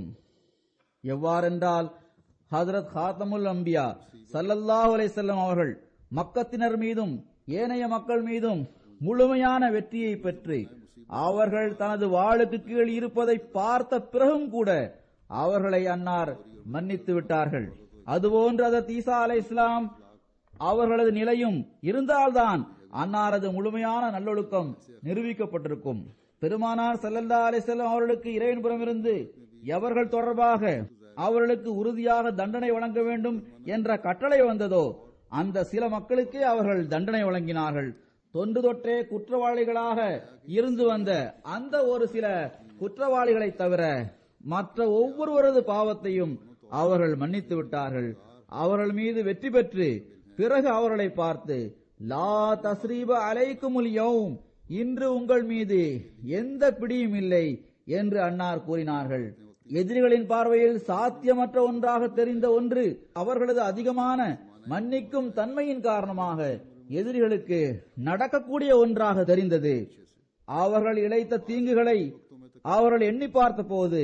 எவ்வாறென்றால் ஹதரத் ஹாத்தமுல் அம்பியா சல்லல்லாஹு அலைஹிஸ்ஸல்லம் அவர்கள் மக்கத்தினர் மீதும் ஏனைய மக்கள் மீதும் முழுமையான வெற்றியை பெற்று அவர்கள் தனது வாளுக்கு கீழ் இருப்பதை பார்த்த பிறகும் கூட அவர்களை அன்னார் மன்னித்து விட்டார்கள் அதுபோன்று அதற்கு ஈசா அலை இஸ்லாம் அவர்களது நிலையும் இருந்தால்தான் அன்னாரது முழுமையான நல்லொழுக்கம் நிரூபிக்கப்பட்டிருக்கும் பெருமானார் சல்லல்லா அலிசல்லாம் அவர்களுக்கு இறைவன்புறமிருந்து எவர்கள் தொடர்பாக அவர்களுக்கு உறுதியாக தண்டனை வழங்க வேண்டும் என்ற கட்டளை வந்ததோ அந்த சில மக்களுக்கே அவர்கள் தண்டனை வழங்கினார்கள் தொன்று தொற்றே குற்றவாளிகளாக இருந்து வந்த அந்த ஒரு சில குற்றவாளிகளை தவிர மற்ற ஒவ்வொருவரது பாவத்தையும் அவர்கள் மன்னித்து விட்டார்கள் அவர்கள் மீது வெற்றி பெற்று பிறகு அவர்களை பார்த்து லா தஸ்ரீப அலைக்குமுல் யௌம் இன்று உங்கள் மீது எந்த பிடியும் இல்லை என்று அன்னார் கூறினார்கள் எதிரிகளின் பார்வையில் சாத்தியமற்ற ஒன்றாக தெரிந்த ஒன்று அவர்களது அதிகமான மன்னிக்கும் தன்மையின் காரணமாக எதிரிகளுக்கு நடக்கக்கூடிய ஒன்றாக தெரிந்தது அவர்கள் இழைத்த தீங்குகளை அவர்கள் எண்ணி பார்த்த போது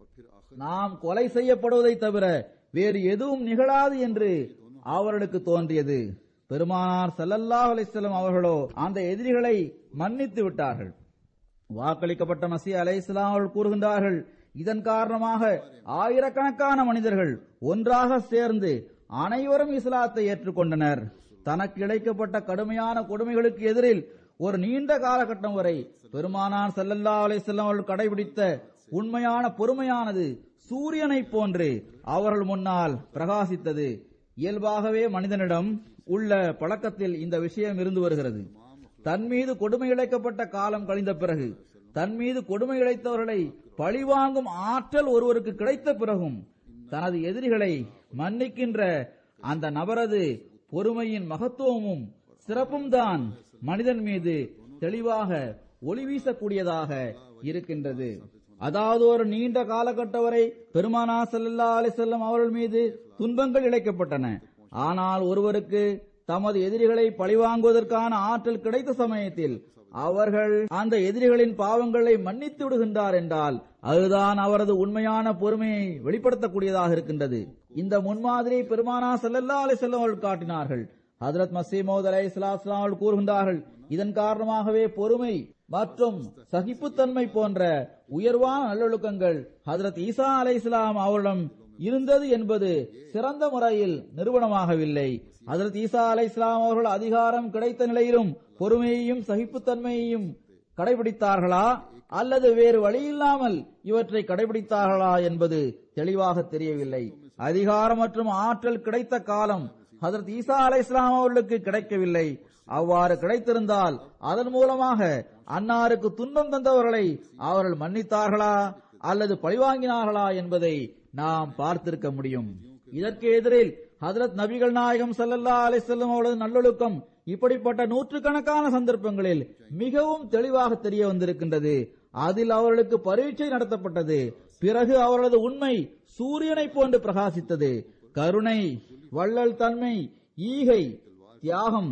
நாம் கொலை செய்யப்படுவதை தவிர வேறு எதுவும் நிகழாது என்று அவர்களுக்கு தோன்றியது பெருமானார் ஸல்லல்லாஹு அலைஹி வஸல்லம் அவர்களோ அந்த எதிரிகளை மன்னித்து விட்டார்கள் வாக்களிக்கப்பட்ட மசி அலை அவர்கள் கூறுகின்றார்கள் இதன் காரணமாக ஆயிரக்கணக்கான மனிதர்கள் ஒன்றாக சேர்ந்து அனைவரும் இஸ்லாத்தை ஏற்றுக்கொண்டனர் தனக்கு இழைக்கப்பட்ட கடுமையான கொடுமைகளுக்கு எதிரில் ஒரு நீண்ட காலகட்டம் வரை பெருமானார் ஸல்லல்லாஹு அலைஹி வஸல்லம் அவர்கள் கடைபிடித்த உண்மையான பொறுமையானது சூரியனைப் போன்று அவர்கள் முன்னால் பிரகாசித்தது இயல்பாகவே மனிதனிடம் உள்ள பழக்கத்தில் இந்த விஷயம் இருந்து வருகிறது தன் மீது கொடுமை இழைக்கப்பட்ட காலம் கழிந்த பிறகு தன் மீது கொடுமை இழைத்தவர்களை பழிவாங்கும் ஆற்றல் ஒருவருக்கு கிடைத்த பிறகும் தனது எதிரிகளை மன்னிக்கின்ற அந்த நபரது பொறுமையின் மகத்துவமும் சிறப்பும் தான் மனிதன் மீது தெளிவாக ஒளி வீசக்கூடியதாக இருக்கின்றது அதாவது ஒரு நீண்ட காலகட்டம் வரை பெருமானா ஸல்லல்லாஹு அலைஹி வஸல்லம் அவர்கள் மீது துன்பங்கள் இழைக்கப்பட்டன ஆனால் ஒருவருக்கு தமது எதிரிகளை பழிவாங்குவதற்கான ஆற்றல் கிடைத்த சமயத்தில் அவர்கள் அந்த எதிரிகளின் பாவங்களை மன்னித்து விடுகின்றார் என்றால் அதுதான் அவரது உண்மையான பொறுமையை வெளிப்படுத்தக்கூடியதாக இருக்கின்றது இந்த முன்மாதிரி பெருமானா ஸல்லல்லாஹு அலைஹி வஸல்லம் அவர்கள் காட்டினார்கள் ஹஜரத் மசீமோத் அலை அவர்கள் கூறுகின்றார்கள் இதன் காரணமாகவே பொறுமை மற்றும் சகிப்புத்தன்மை போன்ற உயர்வான நல்லொழுக்கங்கள் ஹஜரத் ஈசா அலை இஸ்லாம் அவரிடம் இருந்தது என்பது சிறந்த முறையில் நிறுவனமாகவில்லை ஹஜரத் ஈசா அலை இஸ்லாம் அவர்கள் அதிகாரம் கிடைத்த நிலையிலும் பொறுமையையும் சகிப்புத்தன்மையையும் கடைபிடித்தார்களா அல்லது வேறு வழியில்லாமல் இவற்றை கடைபிடித்தார்களா என்பது தெளிவாக தெரியவில்லை அதிகாரம் மற்றும் ஆற்றல் கிடைத்த காலம் ஹதரத் ஈசா அலை இஸ்லாம் அவர்களுக்கு கிடைக்கவில்லை அவ்வாறு கிடைத்திருந்தால் அதன் மூலமாக அன்னாருக்கு துன்பம் தந்தவர்களை அவர்கள் மன்னித்தார்களா அல்லது பழிவாங்கினார்களா என்பதை நாம் பார்த்திருக்க முடியும் இதற்கு எதிரில் ஹதரத் நபிகள் நாயகம் ஸல்லல்லாஹு அலைஹி வஸல்லம் அவர்களது நல்லொழுக்கம் இப்படிப்பட்ட நூற்றுக்கணக்கான சந்தர்ப்பங்களில் மிகவும் தெளிவாக தெரிய வந்திருக்கின்றது அதில் அவர்களுக்கு பரீட்சை நடத்தப்பட்டது பிறகு அவர்களது உண்மை சூரியனைப் போன்று பிரகாசித்தது கருணை வள்ளல் தன்மை ஈகை தியாகம்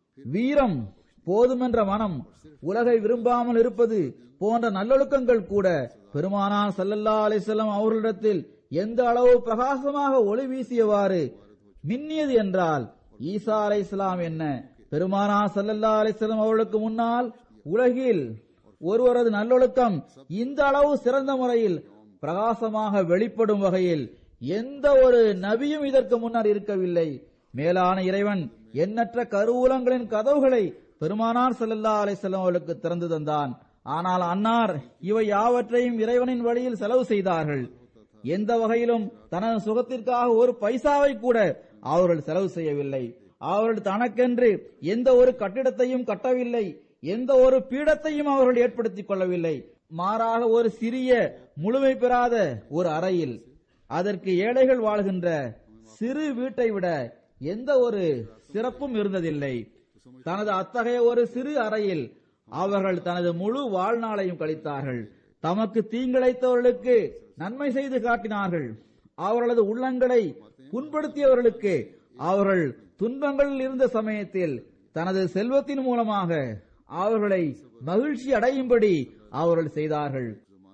வீரம் போதுமென்ற மனம் உலகை விரும்பாமல் இருப்பது போன்ற நல்லொழுக்கங்கள் கூட பெருமானார் ஸல்லல்லாஹு அலைஹி வஸல்லம் அவர்களிடத்தில் எந்த அளவு பிரகாசமாக ஒளி வீசியவாறு மின்னியது என்றால் ஈசா அலை இஸ்லாம் என்ன பெருமானார் ஸல்லல்லாஹு அலைஹி வஸல்லம் அவர்களுக்கு முன்னால் உலகில் ஒருவரது நல்லொழுக்கம் இந்த அளவு சிறந்த முறையில் பிரகாசமாக வெளிப்படும் வகையில் எந்த ஒரு நபியும் இதற்கு முன்னர் இருக்கவில்லை மேலான இறைவன் எண்ணற்ற கருவூலங்களின் கதவுகளை பெருமானார் ஸல்லல்லாஹு அலைஹி வஸல்லம் அவர்களுக்கு திறந்து தந்தான் ஆனால் அன்னார் இவை யாவற்றையும் இறைவனின் வழியில் செலவு செய்தார்கள் எந்த வகையிலும் தனது சுகத்திற்காக ஒரு பைசாவை கூட அவர்கள் செலவு செய்யவில்லை அவர்கள் தனக்கென்று எந்த ஒரு கட்டிடத்தையும் கட்டவில்லை எந்த ஒரு பீடத்தையும் அவர்கள் ஏற்படுத்திக் கொள்ளவில்லை மாறாக ஒரு சிறிய முழுமை பெறாத ஒரு அறையில் அதற்கு ஏழைகள் வாழ்கின்ற சிறு வீட்டை விட எந்த ஒரு சிறப்பும் இருந்ததில்லை தனது அத்தகைய ஒரு சிறு அறையில் அவர்கள் தனது முழு வாழ்நாளையும் கழித்தார்கள் தமக்கு தீங்கிழைத்தவர்களுக்கு நன்மை செய்து காட்டினார்கள் அவர்களது உள்ளங்களை புண்படுத்தியவர்களுக்கு அவர்கள் துன்பங்களில் இருந்த சமயத்தில் தனது செல்வத்தின் மூலமாக அவர்களை மகிழ்ச்சி அடையும்படி அவர்கள் செய்தார்கள்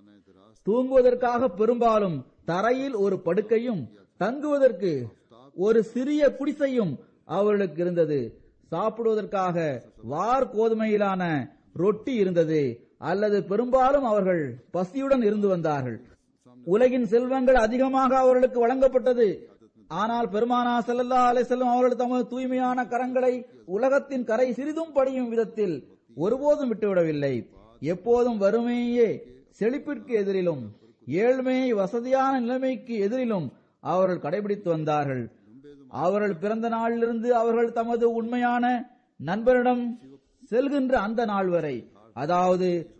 தூங்குவதற்காக பெரும்பாலும் தரையில் ஒரு படுக்கையும் தங்குவதற்கு ஒரு சிறிய குடிசையும் அவர்களுக்கு இருந்தது சாப்பிடுவதற்காக வார் கோதுமையிலான ரொட்டி இருந்தது அல்லது பெரும்பாலும் அவர்கள் பசியுடன் இருந்து வந்தார்கள் உலகின் செல்வங்கள் அதிகமாக அவர்களுக்கு வழங்கப்பட்டது ஆனால் பெருமானா ஸல்லல்லாஹு அலைஹி வஸல்லம் அவர்கள் தமது தூய்மையான கரங்களை உலகத்தின் கரை சிறிதும் படியும் விதத்தில் ஒருபோதும் விட்டுவிடவில்லை எப்போதும் வறுமையே செழிப்பிற்கு எதிரிலும் ஏழ்மையை வசதியான நிலைமைக்கு எதிரிலும் அவர்கள் கடைபிடித்து வந்தார்கள் அவர்கள் பிறந்த நாளிலிருந்து அவர்கள் தமது உண்மையான நண்பரிடம் செல்கின்ற அந்த நாள் வரை அதாவது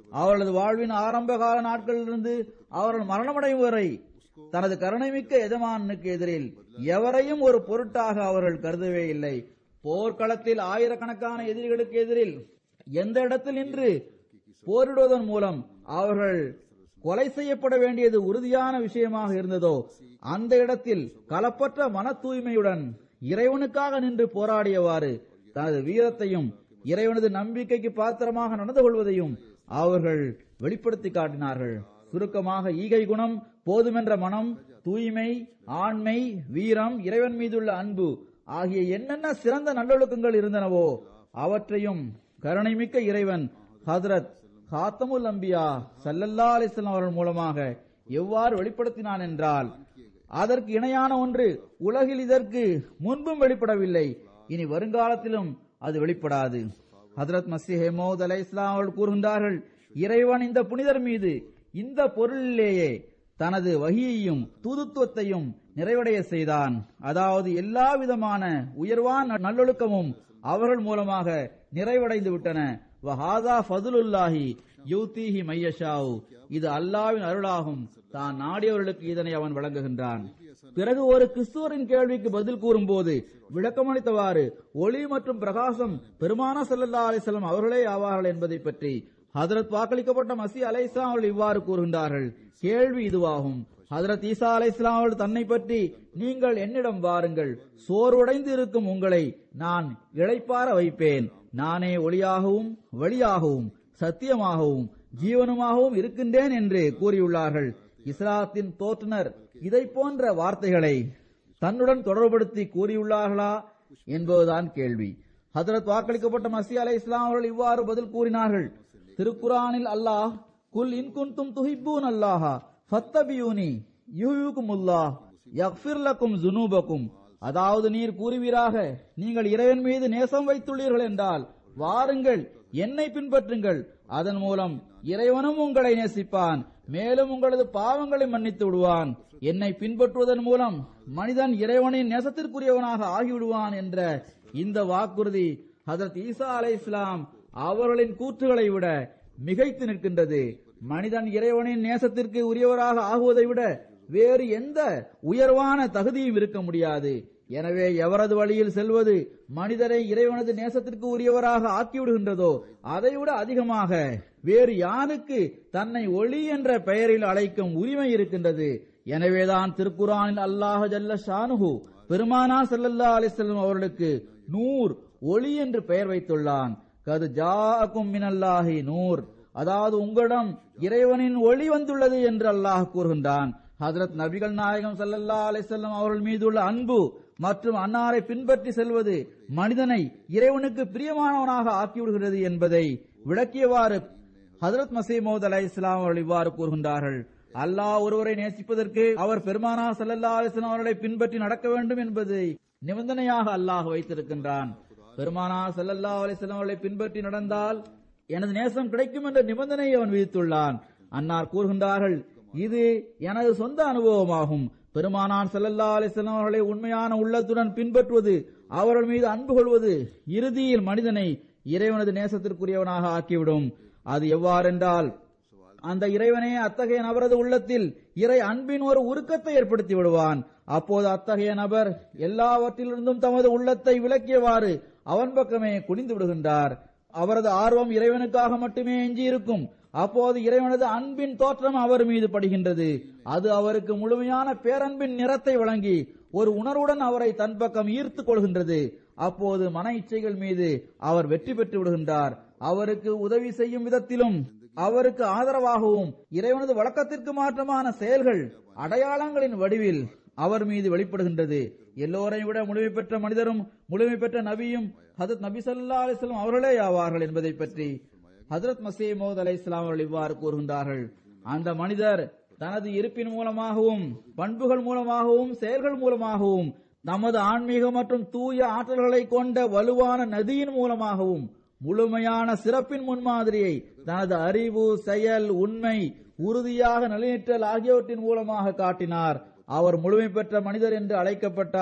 அவர்களது வாழ்வின் ஆரம்ப கால நாட்களிலிருந்து அவர்கள் மரணமடையும் வரை தனது கருணைமிக்க எஜமானுக்கு எதிரில் எவரையும் ஒரு பொருட்டாக அவர்கள் கருதவே இல்லை போர்க்களத்தில் ஆயிரக்கணக்கான எதிரிகளுக்கு எதிரில் எந்த இடத்தில் நின்று போரிடுவதன் மூலம் அவர்கள் கொலை செய்யப்பட வேண்டியது உறுதியான விஷயமாக இருந்ததோ அந்த இடத்தில் கலப்பற்ற மன தூய்மையுடன் இறைவனுக்காக நின்று போராடியவாறு தனது வீரத்தையும் இறைவனது நம்பிக்கைக்கு பாத்திரமாக நடந்து கொள்வதையும் அவர்கள் வெளிப்படுத்தி காட்டினார்கள் சுருக்கமாக ஈகை குணம் போதுமென்ற மனம் தூய்மை ஆண்மை வீரம் இறைவன் மீதுள்ள அன்பு ஆகிய என்னென்ன சிறந்த நல்லொழுக்கங்கள் இருந்தனவோ அவற்றையும் கருணைமிக்க இறைவன் ஹதரத் ஹாத்தமுல் அம்பியா சல்லல்லா அலிஸ்லாம் அவர்கள் மூலமாக எவ்வாறு வெளிப்படுத்தினான் என்றால் அதற்கு இணையான ஒன்று உலகில் இதற்கு முன்பும் வெளிப்படவில்லை இனி வருங்காலத்திலும் அது வெளிப்படாது ஹதரத் மசி மோத் அலை இஸ்லாம் அவர்கள் கூறுகின்றார்கள் இறைவன் இந்த புனிதர் மீது இந்த பொருளிலேயே தனது வகியையும் தூதுத்துவத்தையும் நிறைவடைய செய்தான் அதாவது எல்லா விதமான உயர்வான நல்லொழுக்கமும் அவர்கள் மூலமாக நிறைவடைந்து விட்டன வஹாதா ஃபதுலுல்லாஹி யூத்திஹி மையஷாவு இது அல்லாவின் அருளாகும் தான் நாடியவர்களுக்கு இதனை அவன் வழங்குகின்றான் பிறகு ஒரு கிறிஸ்துவரின் கேள்விக்கு பதில் கூறும்போது விளக்கமளித்தவாறு ஒளி மற்றும் பிரகாசம் பெருமான சல்லல்லா அலிசல்லம் அவர்களே ஆவார்கள் என்பதை பற்றி ஹதரத் வாக்களிக்கப்பட்ட மசி அலைஸ்லாம் அவர்கள் இவ்வாறு கூறுகின்றார்கள் கேள்வி இதுவாகும் ஹதரத் ஈசா அலை இஸ்லாம் அவர்கள் தன்னை பற்றி நீங்கள் என்னிடம் வாருங்கள் சோர்வடைந்து இருக்கும் உங்களை நான் இளைப்பார வைப்பேன் நானே ஒளியாகவும் வழியாகவும் சத்தியமாகவும் ஜீவனுமாகவும் இருக்கின்றேன் என்று கூறியுள்ளார்கள் இஸ்லாத்தின் தோற்றுனர் இதை போன்ற வார்த்தைகளை தன்னுடன் தொடர்புபடுத்தி கூறியுள்ளார்களா என்பதுதான் கேள்வி ஹதரத் வாக்களிக்கப்பட்ட மசி அலை இஸ்லாம் அவர்கள் இவ்வாறு பதில் கூறினார்கள் திருக்குரானில் அல்லாஹ் குல் இன்குன்தும் துஹிப்பூன் அல்லாஹா ஃபத்தபியூனி யூயுகுமுல்லாஹ் யக்ஃபிர் லக்கும் ஜுனூபக்கும் அதாவது நீர் கூறுவீராக நீங்கள் இறைவன் மீது நேசம் வைத்துள்ளீர்கள் என்றால் வாருங்கள் என்னை பின்பற்றுங்கள் அதன் மூலம் இறைவனும் உங்களை நேசிப்பான் மேலும் உங்களது பாவங்களை மன்னித்து விடுவான் என்னை பின்பற்றுவதன் மூலம் மனிதன் இறைவனின் நேசத்திற்குரியவனாக ஆகிவிடுவான் என்ற இந்த வாக்குறுதி ஹதரத் ஈசா அலை இஸ்லாம் அவர்களின் கூற்றுகளை விட மிகைத்து நிற்கின்றது மனிதன் இறைவனின் நேசத்திற்கு உரியவராக ஆகுவதை விட வேறு எந்த உயர்வான தகுதியும் இருக்க முடியாது எனவே எவரது வழியில் செல்வது மனிதரை இறைவனது நேசத்திற்கு உரியவராக ஆக்கிவிடுகின்றதோ அதைவிட அதிகமாக வேறு யாருக்கு தன்னை ஒளி என்ற பெயரில் அழைக்கும் உரிமை இருக்கின்றது எனவேதான் திருக்குரானில் அல்லாஹ் ஜல்ல ஷானுஹு பெருமானா சல்லல்லா அலிசல்லம் அவர்களுக்கு நூர் ஒளி என்று பெயர் வைத்துள்ளான் கது ஜாக்கும் மினல்லாஹி நூர் அதாவது உங்களிடம் இறைவனின் ஒளி வந்துள்ளது என்று அல்லாஹ் கூறுகின்றான் ஹதரத் நபிகள் நாயகம் சல்லல்லா அலிசல்லம் அவர்கள் மீதுள்ள அன்பு மற்றும் அன்னாரை பின்பற்றி செல்வது மனிதனை இறைவனுக்கு பிரியமானவனாக ஆக்கிவிடுகிறது என்பதை விளக்கியவாறு ஹதரத் மசீமோத் அலை இஸ்லாம் அவர்கள் இவ்வாறு கூறுகின்றார்கள் அல்லாஹ் ஒருவரை நேசிப்பதற்கு அவர் பெருமானா சல்லல்லா அலிஸ்லாம் அவர்களை பின்பற்றி நடக்க வேண்டும் என்பதை நிபந்தனையாக அல்லாஹ் வைத்திருக்கின்றான் பெருமானா சல்லல்லா அலிஸ்லாம் அவர்களை பின்பற்றி நடந்தால் எனது நேசம் கிடைக்கும் என்ற நிபந்தனையை அவன் விதித்துள்ளான் அன்னார் கூறுகின்றார்கள் இது எனது சொந்த அனுபவமாகும் பெருமானான் செல்லல்லா அலிஸ்லாம் அவர்களை உண்மையான உள்ளத்துடன் பின்பற்றுவது அவர்கள் மீது அன்பு கொள்வது இறுதியில் மனிதனை இறைவனது நேசத்திற்குரியவனாக ஆக்கிவிடும் அது எவ்வாறென்றால் அந்த இறைவனே அத்தகைய நபரது உள்ளத்தில் இறை அன்பின் ஒரு உருக்கத்தை ஏற்படுத்தி விடுவான் அப்போது அத்தகைய நபர் எல்லாவற்றிலிருந்தும் தமது உள்ளத்தை விளக்கியவாறு அவன் பக்கமே குனிந்து விடுகின்றார் அவரது ஆர்வம் இறைவனுக்காக மட்டுமே எஞ்சியிருக்கும் அப்போது இறைவனது அன்பின் தோற்றம் அவர் மீது படுகின்றது அது அவருக்கு முழுமையான பேரன்பின் நிறத்தை வழங்கி ஒரு உணர்வுடன் அவரை தன் பக்கம் ஈர்த்து கொள்கின்றது அப்போது மன இச்சைகள் மீது அவர் வெற்றி பெற்று விடுகின்றார் அவருக்கு உதவி செய்யும் விதத்திலும் அவருக்கு ஆதரவாகவும் இறைவனது வழக்கத்திற்கு மாற்றமான செயல்கள் அடையாளங்களின் வடிவில் அவர் மீது வெளிப்படுகின்றது எல்லோரையும் விட முழுமை பெற்ற மனிதரும் முழுமை பெற்ற நபியும் ஹதரத் நபி சல்லா அலிஸ்லாம் அவர்களே ஆவார்கள் என்பதை பற்றி ஹதரத் மசீமோத் அலை இஸ்லாம் அவர்கள் இவ்வாறு கூறுகின்றார்கள் அந்த மனிதர் தனது இருப்பின் மூலமாகவும் பண்புகள் மூலமாகவும் செயல்கள் மூலமாகவும் நமது ஆன்மீக மற்றும் தூய ஆற்றல்களை கொண்ட வலுவான நதியின் மூலமாகவும் முழுமையான சிறப்பின் முன்மாதிரியை தனது அறிவு செயல் உண்மை உறுதியாக நிலைநிற்றல் ஆகியவற்றின் மூலமாக காட்டினார் அவர் முழுமை பெற்ற மனிதர் என்று அழைக்கப்பட்டார்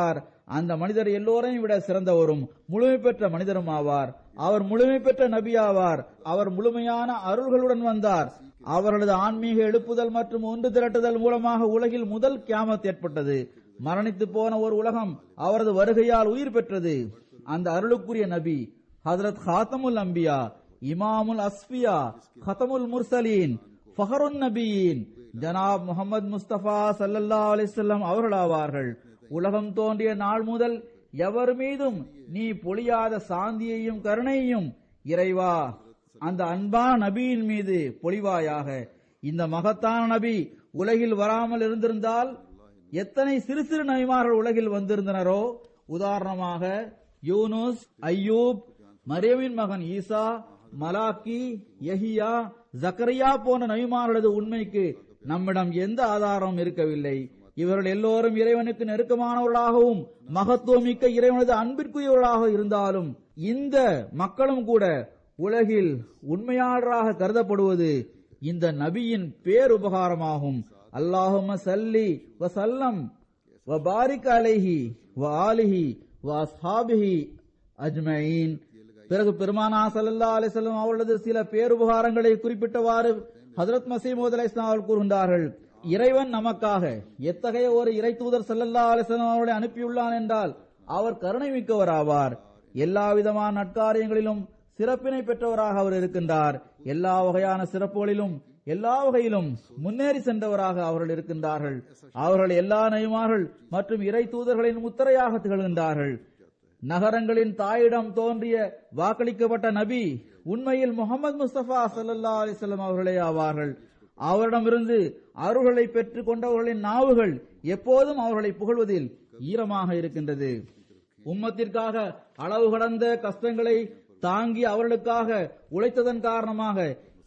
அந்த மனிதர் எல்லோரையும் விட சிறந்தவரும் முழுமை பெற்ற மனிதரும் ஆவார் அவர் முழுமை பெற்ற நபி ஆவார் அவர் முழுமையான அருள்களுடன் வந்தார் அவர்களது ஆன்மீக எழுப்புதல் மற்றும் ஒன்று திரட்டுதல் மூலமாக உலகில் முதல் கியாமத் ஏற்பட்டது மரணித்து போன ஒரு உலகம் அவரது வருகையால் உயிர் பெற்றது அந்த அருளுக்குரிய நபி ஹதரத் ஹாத்தமுல் அம்பியா இமாமுல் அஸ்பியா ஹதமுல் முர்சலீன் ஃபஹருன் நபியின் ஜனாப் முகமது முஸ்தபா சல்லல்லா அலிசல்லம் அவர்களாவார்கள் உலகம் தோன்றிய நாள் முதல் எவர் மீதும் நீ பொழியாத சாந்தியையும் கருணையையும் இறைவா அந்த அன்பான நபியின் மீது பொழிவாயாக இந்த மகத்தான நபி உலகில் வராமல் இருந்திருந்தால் எத்தனை சிறு சிறு நபிமார்கள் உலகில் வந்திருந்தனரோ உதாரணமாக யூனுஸ் ஐயூப் மரியமின் மகன் ஈசா மலாக்கி யஹியா ஜக்கரியா போன்ற நபிமார்களது உண்மைக்கு நம்மிடம் எந்த ஆதாரமும் இருக்கவில்லை இவர்கள் எல்லோரும் இறைவனுக்கு நெருக்கமானவர்களாகவும் மகத்துவமிக்க இறைவனது அன்பிற்குரியவர்களாக இருந்தாலும் இந்த மக்களும் கூட உலகில் உண்மையாளராக கருதப்படுவது இந்த நபியின் பேருபகாரமாகும் அல்லாஹும சல்லி வசல்லம் வ பாரிக் அலைஹி வ ஆலிஹி வ அஸ்ஹாபிஹி அஜ்மயின் பிறகு பெருமானா சல்லல்லா அலிசல்லம் அவர்களது சில பேருபகாரங்களை குறிப்பிட்டவாறு ஹதரத் மசீமோத் அலி இஸ்லாம் அவர்கள் கூறுகின்றார்கள் இறைவன் நமக்காக எத்தகைய ஒரு இறை தூதர் சல்லல்லா அலிசல்லம் அவர்களை அனுப்பியுள்ளான் என்றால் அவர் கருணை மிக்கவர் ஆவார் எல்லா விதமான நட்காரியங்களிலும் சிறப்பினை பெற்றவராக அவர் இருக்கின்றார் எல்லா வகையான சிறப்புகளிலும் எல்லா வகையிலும் முன்னேறி சென்றவராக அவர்கள் இருக்கின்றார்கள் அவர்கள் எல்லா நெய்மார்கள் மற்றும் இறை தூதர்களின் முத்திரையாக திகழ்கின்றார்கள் நகரங்களின் தாயிடம் தோன்றிய வாக்களிக்கப்பட்ட நபி உண்மையில் முகமது முஸ்தபா சல்லா அலிசல்லாம் அவர்களே ஆவார்கள் அவரிடமிருந்து அருள்களை பெற்றுக் கொண்டவர்களின் நாவுகள் எப்போதும் அவர்களை புகழ்வதில் ஈரமாக இருக்கின்றது உம்மத்திற்காக அளவு கடந்த கஷ்டங்களை தாங்கி அவர்களுக்காக உழைத்ததன் காரணமாக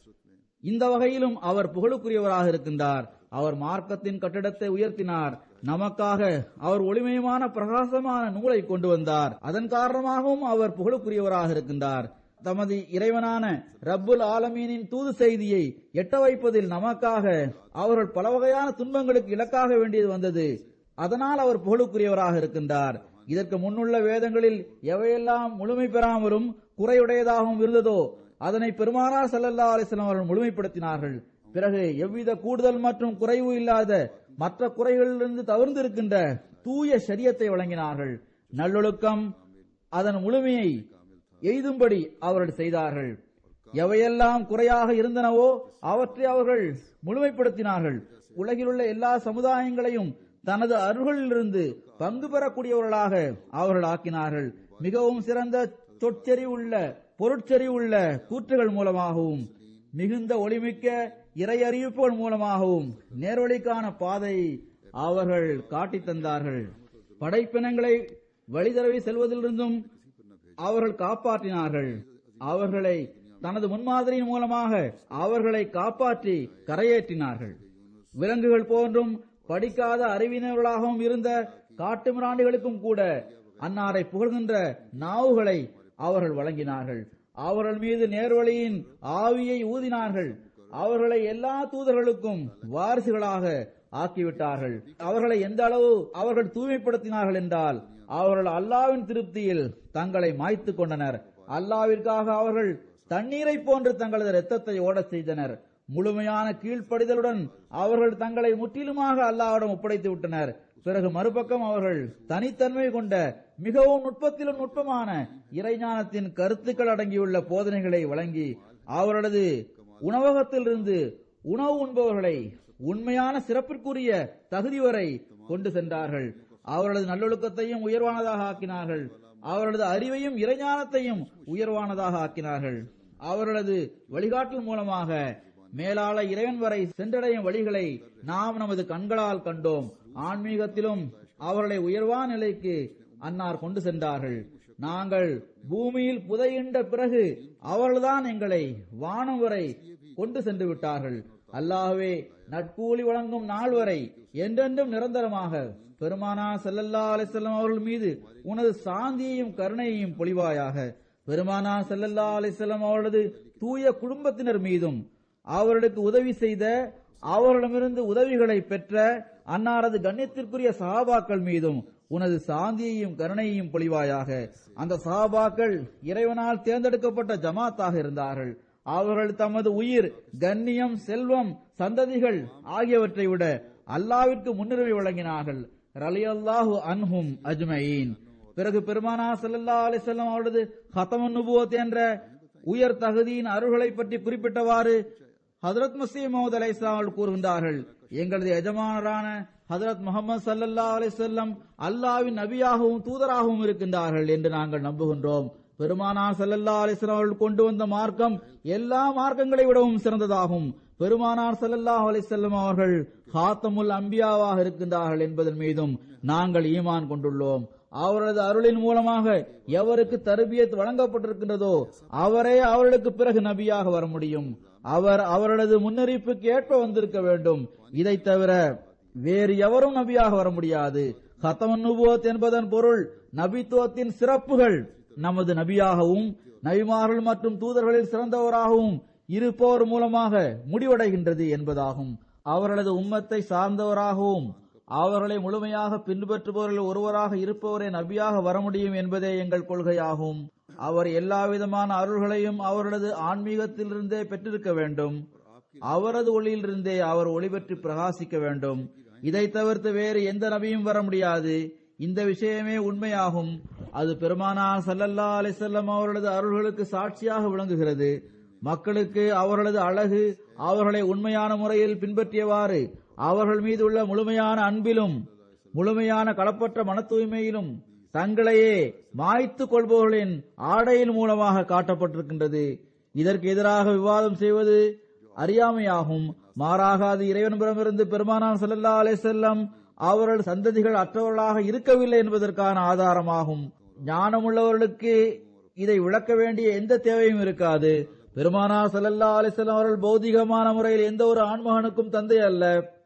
இந்த வகையிலும் அவர் புகழுக்குரியவராக இருக்கின்றார் அவர் மார்க்கத்தின் கட்டிடத்தை உயர்த்தினார் நமக்காக அவர் ஒளிமயமான பிரகாசமான நூலை கொண்டு வந்தார் அதன் காரணமாகவும் அவர் புகழுக்குரியவராக இருக்கின்றார் தமது இறைவனான ரப்புல் ஆலமீனின் தூது செய்தியை எட்ட வைப்பதில் நமக்காக அவர்கள் பல வகையான துன்பங்களுக்கு இலக்காக வேண்டியது வந்தது அதனால் அவர் புகழுக்குரியவராக இருக்கின்றார் இதற்கு முன்னுள்ள வேதங்களில் எவையெல்லாம் முழுமை பெறாமலும் குறையுடையதாகவும் இருந்ததோ அதனை பெருமானார் சல்லல்லா அலிஸ்லாம் அவர்கள் முழுமைப்படுத்தினார்கள் பிறகு எவ்வித கூடுதல் மற்றும் குறைவு இல்லாத மற்ற குறைகளிலிருந்து தவிர்ந்திருக்கின்ற தூய சரியத்தை வழங்கினார்கள் நல்லொழுக்கம் அதன் முழுமையை எய்தும்படி அவர்கள் செய்தார்கள் எவையெல்லாம் குறையாக இருந்தனவோ அவற்றை அவர்கள் முழுமைப்படுத்தினார்கள் உலகிலுள்ள எல்லா சமுதாயங்களையும் தனது அருள்களிலிருந்து பங்கு பெறக்கூடியவர்களாக அவர்கள் ஆக்கினார்கள் மிகவும் சிறந்த சொற்செறிவுள்ள பொருட்செறிவுள்ள கூற்றுகள் மூலமாகவும் மிகுந்த ஒளிமிக்க இறை அறிவிப்புகள் மூலமாகவும் நேர்வழிக்கான பாதையை அவர்கள் காட்டித் தந்தார்கள் படைப்பினங்களை வழிதரவி செல்வதிலிருந்தும் அவர்கள் காப்பாற்றினார்கள் அவர்களை தனது முன்மாதிரியின் மூலமாக அவர்களை காப்பாற்றி கரையேற்றினார்கள் விலங்குகள் போன்றும் படிக்காத அறிவினர்களாகவும் இருந்த காட்டு மிராண்டிகளுக்கும் கூட அன்னாரை புகழ்கின்ற நாவுகளை அவர்கள் வழங்கினார்கள் அவர்கள் மீது நேர்வழியின் ஆவியை ஊதினார்கள் அவர்களை எல்லா தூதர்களுக்கும் வாரிசுகளாக ஆக்கிவிட்டார்கள் அவர்களை எந்த அளவு அவர்கள் தூய்மைப்படுத்தினார்கள் என்றால் அவர்கள் அல்லாவின் திருப்தியில் தங்களை மாய்த்து கொண்டனர் அல்லாவிற்காக அவர்கள் தண்ணீரை போன்று தங்களது இரத்தத்தை ஓடச் செய்தனர் முழுமையான கீழ்ப்படிதலுடன் அவர்கள் தங்களை முற்றிலுமாக அல்லாவிடம் ஒப்படைத்து விட்டனர் பிறகு மறுபக்கம் அவர்கள் தனித்தன்மை கொண்ட மிகவும் நுட்பத்திலும் நுட்பமான இறைஞானத்தின் கருத்துக்கள் அடங்கியுள்ள போதனைகளை வழங்கி அவர்களது உணவகத்திலிருந்து உணவு உண்பவர்களை உண்மையான சிறப்பிற்குரிய தகுதி வரை கொண்டு சென்றார்கள் அவர்களது நல்லொழுக்கத்தையும் உயர்வானதாக ஆக்கினார்கள் அவர்களது அறிவையும் இறைஞானத்தையும் உயர்வானதாக ஆக்கினார்கள் அவர்களது வழிகாட்டல் மூலமாக மேலாள இறைவன் வரை சென்றடையும் வழிகளை நாம் நமது கண்களால் கண்டோம் ஆன்மீகத்திலும் அவர்களை உயர்வான நிலைக்கு அன்னார் கொண்டு சென்றார்கள் நாங்கள் பூமியில் புதையின்ற பிறகு அவர்கள்தான் எங்களை வானம் வரை கொண்டு சென்று விட்டார்கள் அல்லாஹ்வே நட்கூலி வழங்கும் நாள் வரை என்றென்றும் நிரந்தரமாக பெருமானா செல்லல்லா அலிசல்லம் அவர்கள் மீது உனது சாந்தியையும் கருணையையும் பொழிவாயாக பெருமானா செல்லல்லா அலிசல்லம் அவர்களது தூய குடும்பத்தினர் மீதும் அவர்களுக்கு உதவி செய்த அவர்களிடமிருந்து உதவிகளை பெற்ற அன்னாரது கண்ணியத்திற்குரிய சகாபாக்கள் மீதும் உனது சாந்தியையும் கருணையையும் பொழிவாயாக அந்த சஹாபாக்கள் இறைவனால் தேர்ந்தெடுக்கப்பட்ட ஜமாத்தாக இருந்தார்கள் அவர்கள் தமது உயிர் கண்ணியம் செல்வம் சந்ததிகள் ஆகியவற்றை விட அல்லாவிற்கு முன்னுரிமை வழங்கினார்கள் ரலியல்லாஹு அன்ஹும் அஜ்மயீன் பிறகு பெருமானா ஸல்லல்லாஹு அலைஹி வஸல்லம் அவரது ஹதமுன் நுபுவத் என்ற உயர் தகுதியின் அருள்களை பற்றி குறிப்பிட்டவாறு ஹதரத் மசீம் மஹமது அலைஹிஸ்ஸலாம் அவர்கள் கூறுகின்றார்கள் எங்களது எஜமானரான ஹதரத் முகமது சல்லல்லாஹு அலைஹி வஸல்லம் அல்லாஹ்வின் நபியாகவும் தூதராகவும் இருக்கின்றார்கள் என்று நாங்கள் நம்புகின்றோம் பெருமானார் ஸல்லல்லாஹு அலைஹி வஸல்லம் அவர்கள் கொண்டு வந்த மார்க்கம் எல்லா மார்க்கங்களை விடவும் சிறந்ததாகும் பெருமானார் ஸல்லல்லாஹு அலைஹி வஸல்லம் அவர்கள் ஹாத்தமுல் அம்பியாவாக இருக்கின்றார்கள் என்பதன் மீதும் நாங்கள் ஈமான் கொண்டுள்ளோம் அவரது அருளின் மூலமாக எவருக்கு தர்பியத் வழங்கப்பட்டிருக்கின்றதோ அவரே அவர்களுக்கு பிறகு நபியாக வர முடியும் அவர் அவரது முன்னறிவிப்புக்கு ஏற்ப வந்திருக்க வேண்டும் இதை தவிர வேறு எவரும் நபியாக வர முடியாது ஹத்தமன் நுபுவத் என்பதன் பொருள் நபித்துவத்தின் சிறப்புகள் நமது நபியாகவும் நபிமார்கள் மற்றும் தூதர்களில் சிறந்தவராகவும் இருப்பவர் மூலமாக முடிவடைகின்றது என்பதாகும் அவர்களது உம்மத்தை சார்ந்தவராகவும் அவர்களை முழுமையாக பின்பற்றுபவர்கள் ஒருவராக இருப்பவரே நபியாக வர முடியும் என்பதே எங்கள் கொள்கையாகும் அவர் எல்லா விதமான அருள்களையும் அவர்களது ஆன்மீகத்திலிருந்தே பெற்றிருக்க வேண்டும் அவரது ஒளியிலிருந்தே அவர் ஒளி பெற்று பிரகாசிக்க வேண்டும் இதை தவிர்த்து வேறு எந்த நபியும் வர முடியாது இந்த விஷயமே உண்மையாகும் அது பெருமானார் சல்லல்லா அலிசல்லம் அவர்களது அருள்களுக்கு சாட்சியாக விளங்குகிறது மக்களுக்கு அவர்களது அழகு அவர்களை உண்மையான முறையில் பின்பற்றியவாறு அவர்கள் மீது உள்ள முழுமையான அன்பிலும் முழுமையான களப்பற்ற மன தூய்மையிலும் தங்களையே மாய்த்து கொள்பவர்களின் ஆடையின் மூலமாக காட்டப்பட்டிருக்கின்றது இதற்கு எதிராக விவாதம் செய்வது அறியாமையாகும் மாறாக அது இறைவனிடமிருந்து பெருமானார் ஸல்லல்லாஹு அலைஹி வஸல்லம் அவர்கள் சந்ததிகள் அற்றவர்களாக இருக்கவில்லை என்பதற்கான ஆதாரமாகும் ஞானமுள்ளவர்களுக்கு இதை விளக்க வேண்டிய எந்த தேவையும் இருக்காது பெருமானார் ஸல்லல்லாஹு அலைஹி வஸல்லம் அவர்கள் பௌதிகமான முறையில் எந்த ஒரு ஆண்மகனுக்கும் தந்தை அல்ல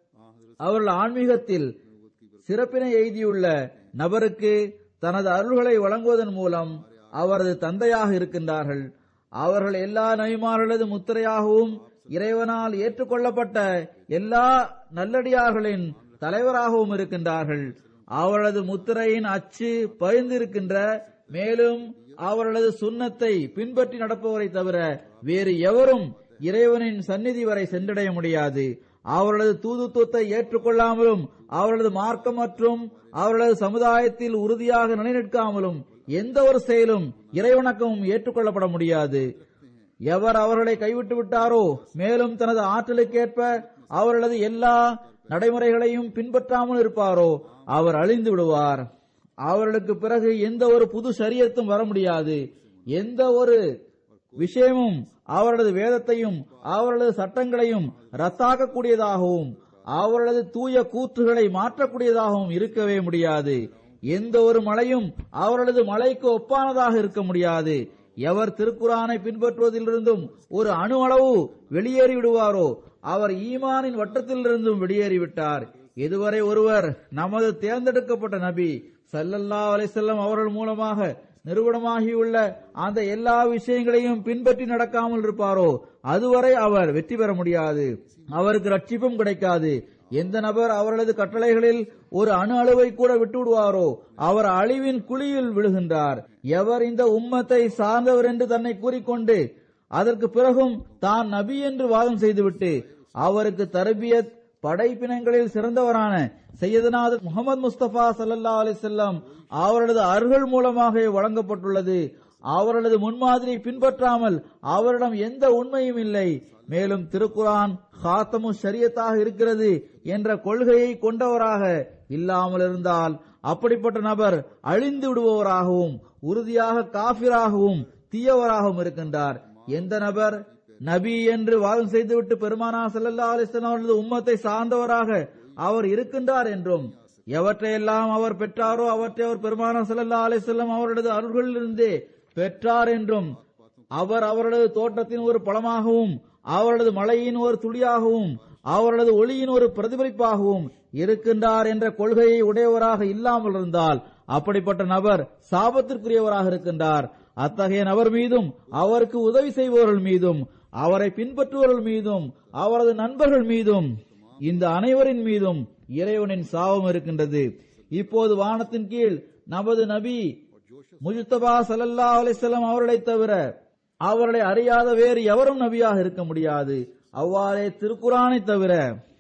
அவர்கள் ஆன்மீகத்தில் சிறப்பினை எய்தியுள்ள நபருக்கு தனது அருள்களை வழங்குவதன் மூலம் அவரது தந்தையாக இருக்கின்றார்கள் அவர்கள் எல்லா நபிமார்களது முத்திரையாகவும் இறைவனால் ஏற்றுக்கொள்ளப்பட்ட எல்லா நல்லடியார்களின் தலைவராகவும் இருக்கின்றார்கள் அவரது முத்திரையின் அச்சு பதிந்திருக்கின்ற மேலும் அவர்களது சுண்ணத்தை பின்பற்றி நடப்பவரை தவிர வேறு எவரும் இறைவனின் சந்நிதி வரை சென்றடைய முடியாது அவர்களது தூதுத்துவத்தை ஏற்றுக்கொள்ளாமலும் அவர்களது மார்க்கம் மற்றும் அவர்களது சமுதாயத்தில் உறுதியாக நிலைநிற்காமலும் எந்த ஒரு செயலும் இறைவணக்கமும் ஏற்றுக்கொள்ளப்பட முடியாது எவர் அவர்களை கைவிட்டு விட்டாரோ மேலும் தனது ஆற்றலுக்கேற்ப அவர்களது எல்லா நடைமுறைகளையும் பின்பற்றாமல் இருப்பாரோ அவர் அழிந்து விடுவார் அவர்களுக்கு பிறகு எந்த ஒரு புது சரியத்தும் வர முடியாது எந்த ஒரு விஷயமும் அவர்களது வேதத்தையும் அவர்களது சட்டங்களையும் ரத்தாக்கக்கூடியதாகவும் அவர்களது தூய கூற்றுகளை மாற்றக்கூடியதாகவும் இருக்கவே முடியாது எந்த ஒரு மலையும் அவர்களது மலைக்கு ஒப்பானதாக இருக்க முடியாது எவர் திருக்குறானை பின்பற்றுவதிலிருந்தும் ஒரு அணு அளவு வெளியேறி விடுவாரோ அவர் ஈமானின் வட்டத்திலிருந்தும் வெளியேறிவிட்டார் இதுவரை ஒருவர் நமது தேர்ந்தெடுக்கப்பட்ட நபி சல்லல்லா அலிசல்லம் அவர்கள் மூலமாக நிறுவனமாகியுள்ள அந்த எல்லா விஷயங்களையும் பின்பற்றி நடக்காமல் இருப்பாரோ அதுவரை அவர் வெற்றி பெற முடியாது அவருக்கு ரட்சிப்பும் கிடைக்காது எந்த நபர் அவர்களது கட்டளைகளில் ஒரு அணு அளவை கூட விட்டு விடுவாரோ அவர் அழிவின் குழியில் விழுகின்றார் எவர் இந்த உம்மத்தை சார்ந்தவர் என்று தன்னை கூறிக்கொண்டு அதற்கு பிறகும் தான் நபி என்று வாதம் செய்துவிட்டு அவருக்கு தரபியத் படைப்பினங்களில் சிறந்தவரான சையதநாத் முகமது முஸ்தபா சல்லா அலிசல்லாம் அவர்களது அருள் மூலமாக வழங்கப்பட்டுள்ளது அவர்களது முன்மாதிரி பின்பற்றாமல் அவரிடம் எந்த உண்மையும் இல்லை மேலும் திருக்குரான் ஹாத்தமு ஷரியத்தாக இருக்கிறது என்ற கொள்கையை கொண்டவராக இல்லாமல் இருந்தால் அப்படிப்பட்ட நபர் அழிந்து விடுபவராகவும் உறுதியாக காபிராகவும் தீயவராகவும் இருக்கின்றார் எந்த நபர் நபி என்று வாதம் செய்துவிட்டு பெருமானா சல்லல்லா அலிஸ்லாம் அவர்களது உம்மத்தை சார்ந்தவராக அவர் இருக்கின்றார் என்றும் எவற்றையெல்லாம் அவர் பெற்றாரோ அவற்றை அவர் பெருமானா சல்லல்லா அலிஸ்லாம் அவர்களது அருள்களிலிருந்தே பெற்றார் என்றும் அவர் அவர்களது தோட்டத்தின் ஒரு பழமாகவும் அவர்களது மழையின் ஒரு துளியாகவும் அவர்களது ஒளியின் ஒரு பிரதிபலிப்பாகவும் இருக்கின்றார் என்ற கொள்கையை உடையவராக இல்லாமல் இருந்தால் அப்படிப்பட்ட நபர் சாபத்திற்குரியவராக இருக்கின்றார் அத்தகைய நபர் மீதும் அவருக்கு உதவி செய்பவர்கள் மீதும் அவரை பின்பற்றுபவர்கள் மீதும் அவரது நண்பர்கள் மீதும் இந்த அனைவரின் மீதும் இறைவனின் சாபம் இருக்கின்றது இப்போது வானத்தின் கீழ் நமது நபி முஜ்தபா ஸல்லல்லாஹு அலைஹி வஸல்லம் அவர்களை தவிர அவர்களை அறியாத வேறு எவரும் நபியாக இருக்க முடியாது அவ்வாறே திருக்குரானை தவிர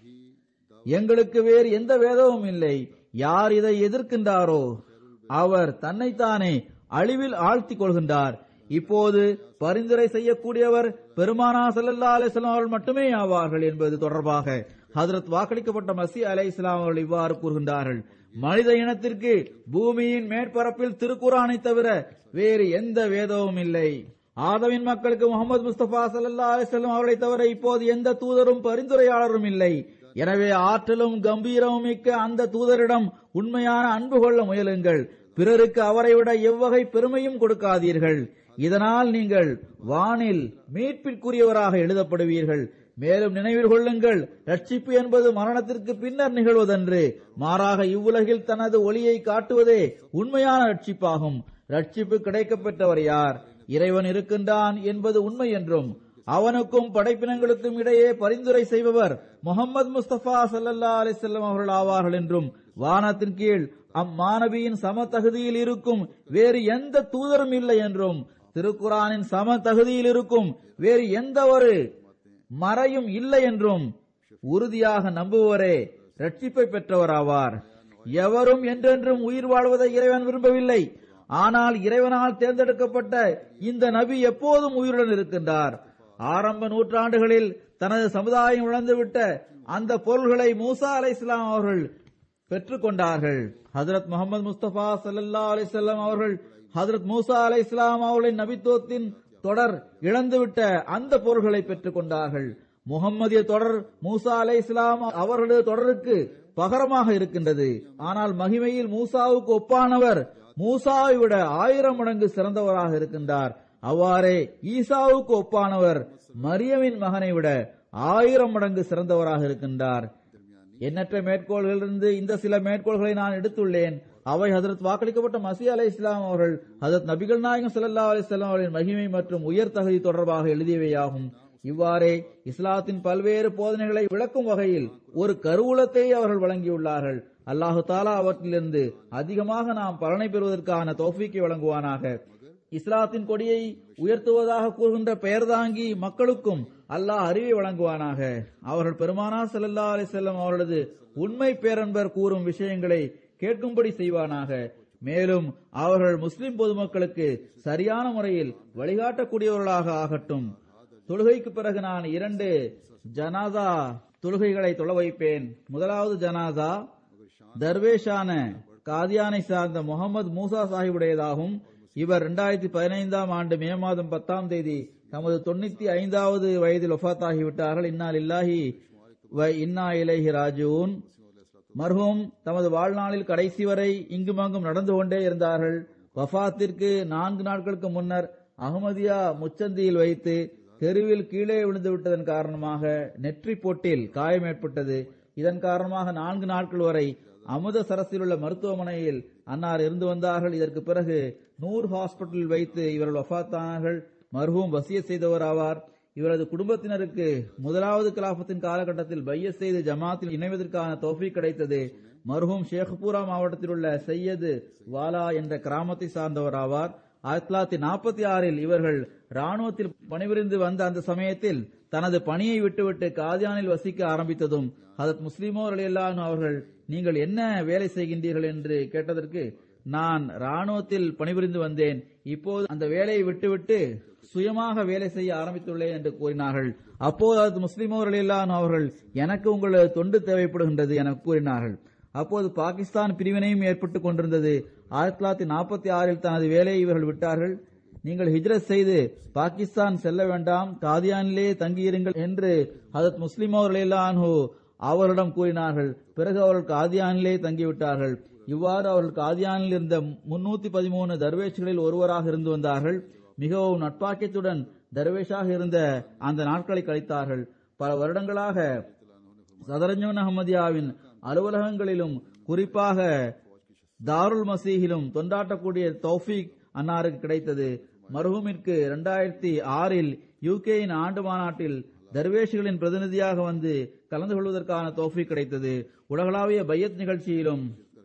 எங்களுக்கு வேறு எந்த வேதமும் இல்லை யார் இதை எதிர்க்கின்றாரோ அவர் தன்னைத்தானே அழிவில் ஆழ்த்திக் கொள்கின்றார் இப்போது பரிந்துரை செய்யக்கூடியவர் பெருமானா ஸல்லல்லாஹு அலைஹி வஸல்லம் அவர்கள் மட்டுமே ஆவார்கள் என்பது தொடர்பாக ஹஜரத் வாக்களிக்கப்பட்ட மசி அலை இஸ்லாம் அவர்கள் இவ்வாறு கூறுகின்றார்கள் மனித இனத்திற்கு பூமியின் மேற்பரப்பில் திருக்குரானை தவிர வேறு எந்த வேதமும் இல்லை ஆதவின் மக்களுக்கு முகமது முஸ்தபா ஸல்லல்லாஹு அலைஹி வஸல்லம் அவர்களை தவிர இப்போது எந்த தூதரும் பரிந்துரையாளரும் இல்லை எனவே ஆற்றலும் கம்பீரமும் மிக்க அந்த தூதரிடம் உண்மையான அன்பு கொள்ள முயலுங்கள் பிறருக்கு அவரை விட எவ்வகை பெருமையும் கொடுக்காதீர்கள் இதனால் நீங்கள் வானில் மீட்பிற்குரியவராக எழுதப்படுவீர்கள் மேலும் நினைவில் கொள்ளுங்கள் ரட்சிப்பு என்பது மரணத்திற்கு பின்னர் நிகழ்வதன்று மாறாக இவ்வுலகில் தனது ஒளியை காட்டுவதே உண்மையான ரட்சிப்பாகும் ரட்சிப்பு கிடைக்கப்பெற்றவர் யார் இறைவன் இருக்கின்றான் என்பது உண்மை என்றும் அவனுக்கும் படைப்பினங்களுக்கும் இடையே பரிந்துரை செய்பவர் முகமது முஸ்தபா ஸல்லல்லாஹு அலைஹி வஸல்லம் அவர்கள் ஆவார்கள் என்றும் வானத்தின் கீழ் அம்மானபியின் சம தகுதியில் இருக்கும் வேறு எந்த தூதரும் இல்லை என்றும் திருக்குரானின் சம தகுதியில் இருக்கும் வேறு எந்த ஒரு மறையும் இல்லை என்றும் உறுதியாக நம்புவோரே ரட்சிப்பை பெற்றவராவார் எவரும் என்றென்றும் உயிர் வாழ்வதை இறைவன் விரும்பவில்லை ஆனால் இறைவனால் தேர்ந்தெடுக்கப்பட்ட இந்த நபி எப்போதும் உயிருடன் இருக்கின்றார் ஆரம்ப நூற்றாண்டுகளில் தனது சமுதாயம் இழந்துவிட்ட அந்த பொருள்களை மூசா அலை இஸ்லாம் அவர்கள் பெற்றுக்கொண்டார்கள் ஹஜரத் முகமது முஸ்தபா சல்லா அலிசல்லாம் அவர்கள் ஹஜரத் மூசா அலை இஸ்லாம் அவர்களின் நபித்துவத்தின் தொடர் இழந்துவிட்ட அந்த பொருள்களை பெற்றுக் கொண்டார்கள் முகம்மதிய தொடர் மூசா அலை இஸ்லாம் அவர்களது தொடருக்கு பகரமாக இருக்கின்றது ஆனால் மகிமையில் மூசாவுக்கு ஒப்பானவர் மூசாவை விட ஆயிரம் மடங்கு சிறந்தவராக இருக்கின்றார் அவ்வாறே ஈசாவுக்கு ஒப்பானவர் மரியமின் மகனை விட ஆயிரம் மடங்கு சிறந்தவராக இருக்கின்றார் எண்ணற்ற மேற்கோள்களிலிருந்து இந்த சில மேற்கோள்களை நான் எடுத்துள்ளேன் அவை ஹதரத் வாக்களிக்கப்பட்ட மசி அலை இஸ்லாம் அவர்கள் ஹதரத் நபிகள் நாயகம் ஸல்லல்லாஹு அலைஹி வஸல்லம் அவர்களின் மகிமை மற்றும் உயர் தகுதி தொடர்பாக எழுதியவையாகும் இவ்வாறே இஸ்லாத்தின் பல்வேறு போதனைகளை விளக்கும் வகையில் ஒரு கருவூலத்தை அவர்கள் வழங்கியுள்ளார்கள் அல்லாஹு தாலா அவற்றிலிருந்து அதிகமாக நாம் பலனை பெறுவதற்கான தௌஃபீக்கை வழங்குவானாக இஸ்லாத்தின் கொடியை உயர்த்துவதாக கூறுகின்ற பெயர்தாங்கி மக்களுக்கும் அல்லாஹ் அறிவை வழங்குவானாக அவர்கள் பெருமானா ஸல்லல்லாஹு அலைஹி வஸல்லம் அவர்களது உண்மை பேரன்பர் கூறும் விஷயங்களை கேட்கும்படி செய்வானாக மேலும் அவர்கள் முஸ்லிம் பொதுமக்களுக்கு சரியான முறையில் வழிகாட்டக்கூடியவர்களாக ஆகட்டும் தொழுகைக்கு பிறகு நான் இரண்டு ஜனாதா தொழுகைகளை தொழ வைப்பேன் முதலாவது ஜனாதா தர்வேஷான காதியானை சார்ந்த முகமது மூசா சாஹிபுடையதாகும் இவர் இரண்டாயிரத்தி பதினைந்தாம் ஆண்டு மே மாதம் பத்தாம் தேதி தமது தொண்ணூத்தி ஐந்தாவது வயதில் ஒஃபாத்தாகிவிட்டார்கள் இன்னால் இல்லாஹி வ இன்னா இலைஹி ராஜூன் மர்ஹூம் தமது வாழ்நாளில் கடைசி வரை இங்குமங்கும் நடந்து கொண்டே இருந்தார்கள் வஃபாத்திற்கு நான்கு நாட்களுக்கு முன்னர் அகமதியா முச்சந்தியில் வைத்து தெருவில் கீழே விழுந்து விட்டதன் காரணமாக நெற்றி பொட்டில் காயம் ஏற்பட்டது இதன் காரணமாக நான்கு நாட்கள் வரை அமுதசரஸில் உள்ள மருத்துவமனையில் அன்னார் இருந்து வந்தார்கள் இதற்கு பிறகு நூர் ஹாஸ்பிட்டலில் வைத்து இவர்கள் வஃத்தானார்கள் மர்ஹூம் வசிய செய்தவர் ஆவார் இவரது குடும்பத்தினருக்கு முதலாவது கலாபத்தின் காலகட்டத்தில் பைய செய்து ஜமாத்தில் இணைவதற்கான தோஃபி கிடைத்தது மர்ஹூம் ஷேக்பூரா மாவட்டத்தில் உள்ள சையது வாலா என்ற கிராமத்தை சார்ந்தவர் ஆவார் ஆயிரத்தி தொள்ளாயிரத்தி நாற்பத்தி ஆறில் இவர்கள் ராணுவத்தில் பணிபுரிந்து வந்த அந்த சமயத்தில் தனது பணியை விட்டுவிட்டு காதியானில் வசிக்க ஆரம்பித்ததும் ஹதரத் முஸ்லிமோ அலியல்லான் அவர்கள் நீங்கள் என்ன வேலை செய்கின்றீர்கள் என்று கேட்டதற்கு நான் ராணுவத்தில் பணிபுரிந்து வந்தேன் இப்போது அந்த வேலையை விட்டுவிட்டு சுயமாக வேலை செய்ய ஆரம்பித்துள்ளேன் என்று கூறினார்கள் அப்போது அது முஸ்லிமோ அலியல்லான் அவர்கள் எனக்கு உங்களது தொண்டு தேவைப்படுகின்றது என கூறினார்கள் அப்போது பாகிஸ்தான் பிரிவினையும் ஏற்பட்டுக் கொண்டிருந்தது ஆயிரத்தி தொள்ளாயிரத்தி நாற்பத்தி ஆறில் தனது வேலையை இவர்கள் விட்டார்கள் நீங்கள் ஹிஜ்ரத் செய்து பாகிஸ்தான் செல்ல வேண்டாம் காதியானிலே தங்கியிருங்கள் என்று ஹதத் முஸ்லிமோ அலியல்லான்ஹூ அவர்களிடம் கூறினார்கள் பிறகு அவர்கள் காதியானிலே தங்கிவிட்டார்கள் இவ்வாறு அவர்கள் காதியானில் இருந்த முன்னூத்தி பதிமூணு தர்வேஷ்களில் ஒருவராக இருந்து வந்தார்கள் மிகவும் நட்பாக்கியத்துடன் தர்வேஷாக இருந்த அந்த நாட்களை கழித்தார்கள் பல வருடங்களாக சதரஞ்சன் அகமதியாவின் அலுவலகங்களிலும் குறிப்பாக தாருல் மசீகிலும் தொண்டாட்டக்கூடிய தௌஃபீக் அன்னாருக்கு கிடைத்தது மருகுமிற்கு இரண்டாயிரத்தி ஆறில் யூகேயின் ஆண்டு மாநாட்டில் தர்வேஷிகளின் பிரதிநிதியாக வந்து கலந்து கொள்வதற்கான தோஃபி கிடைத்தது உலகளாவிய பையத் நிகழ்ச்சியிலும்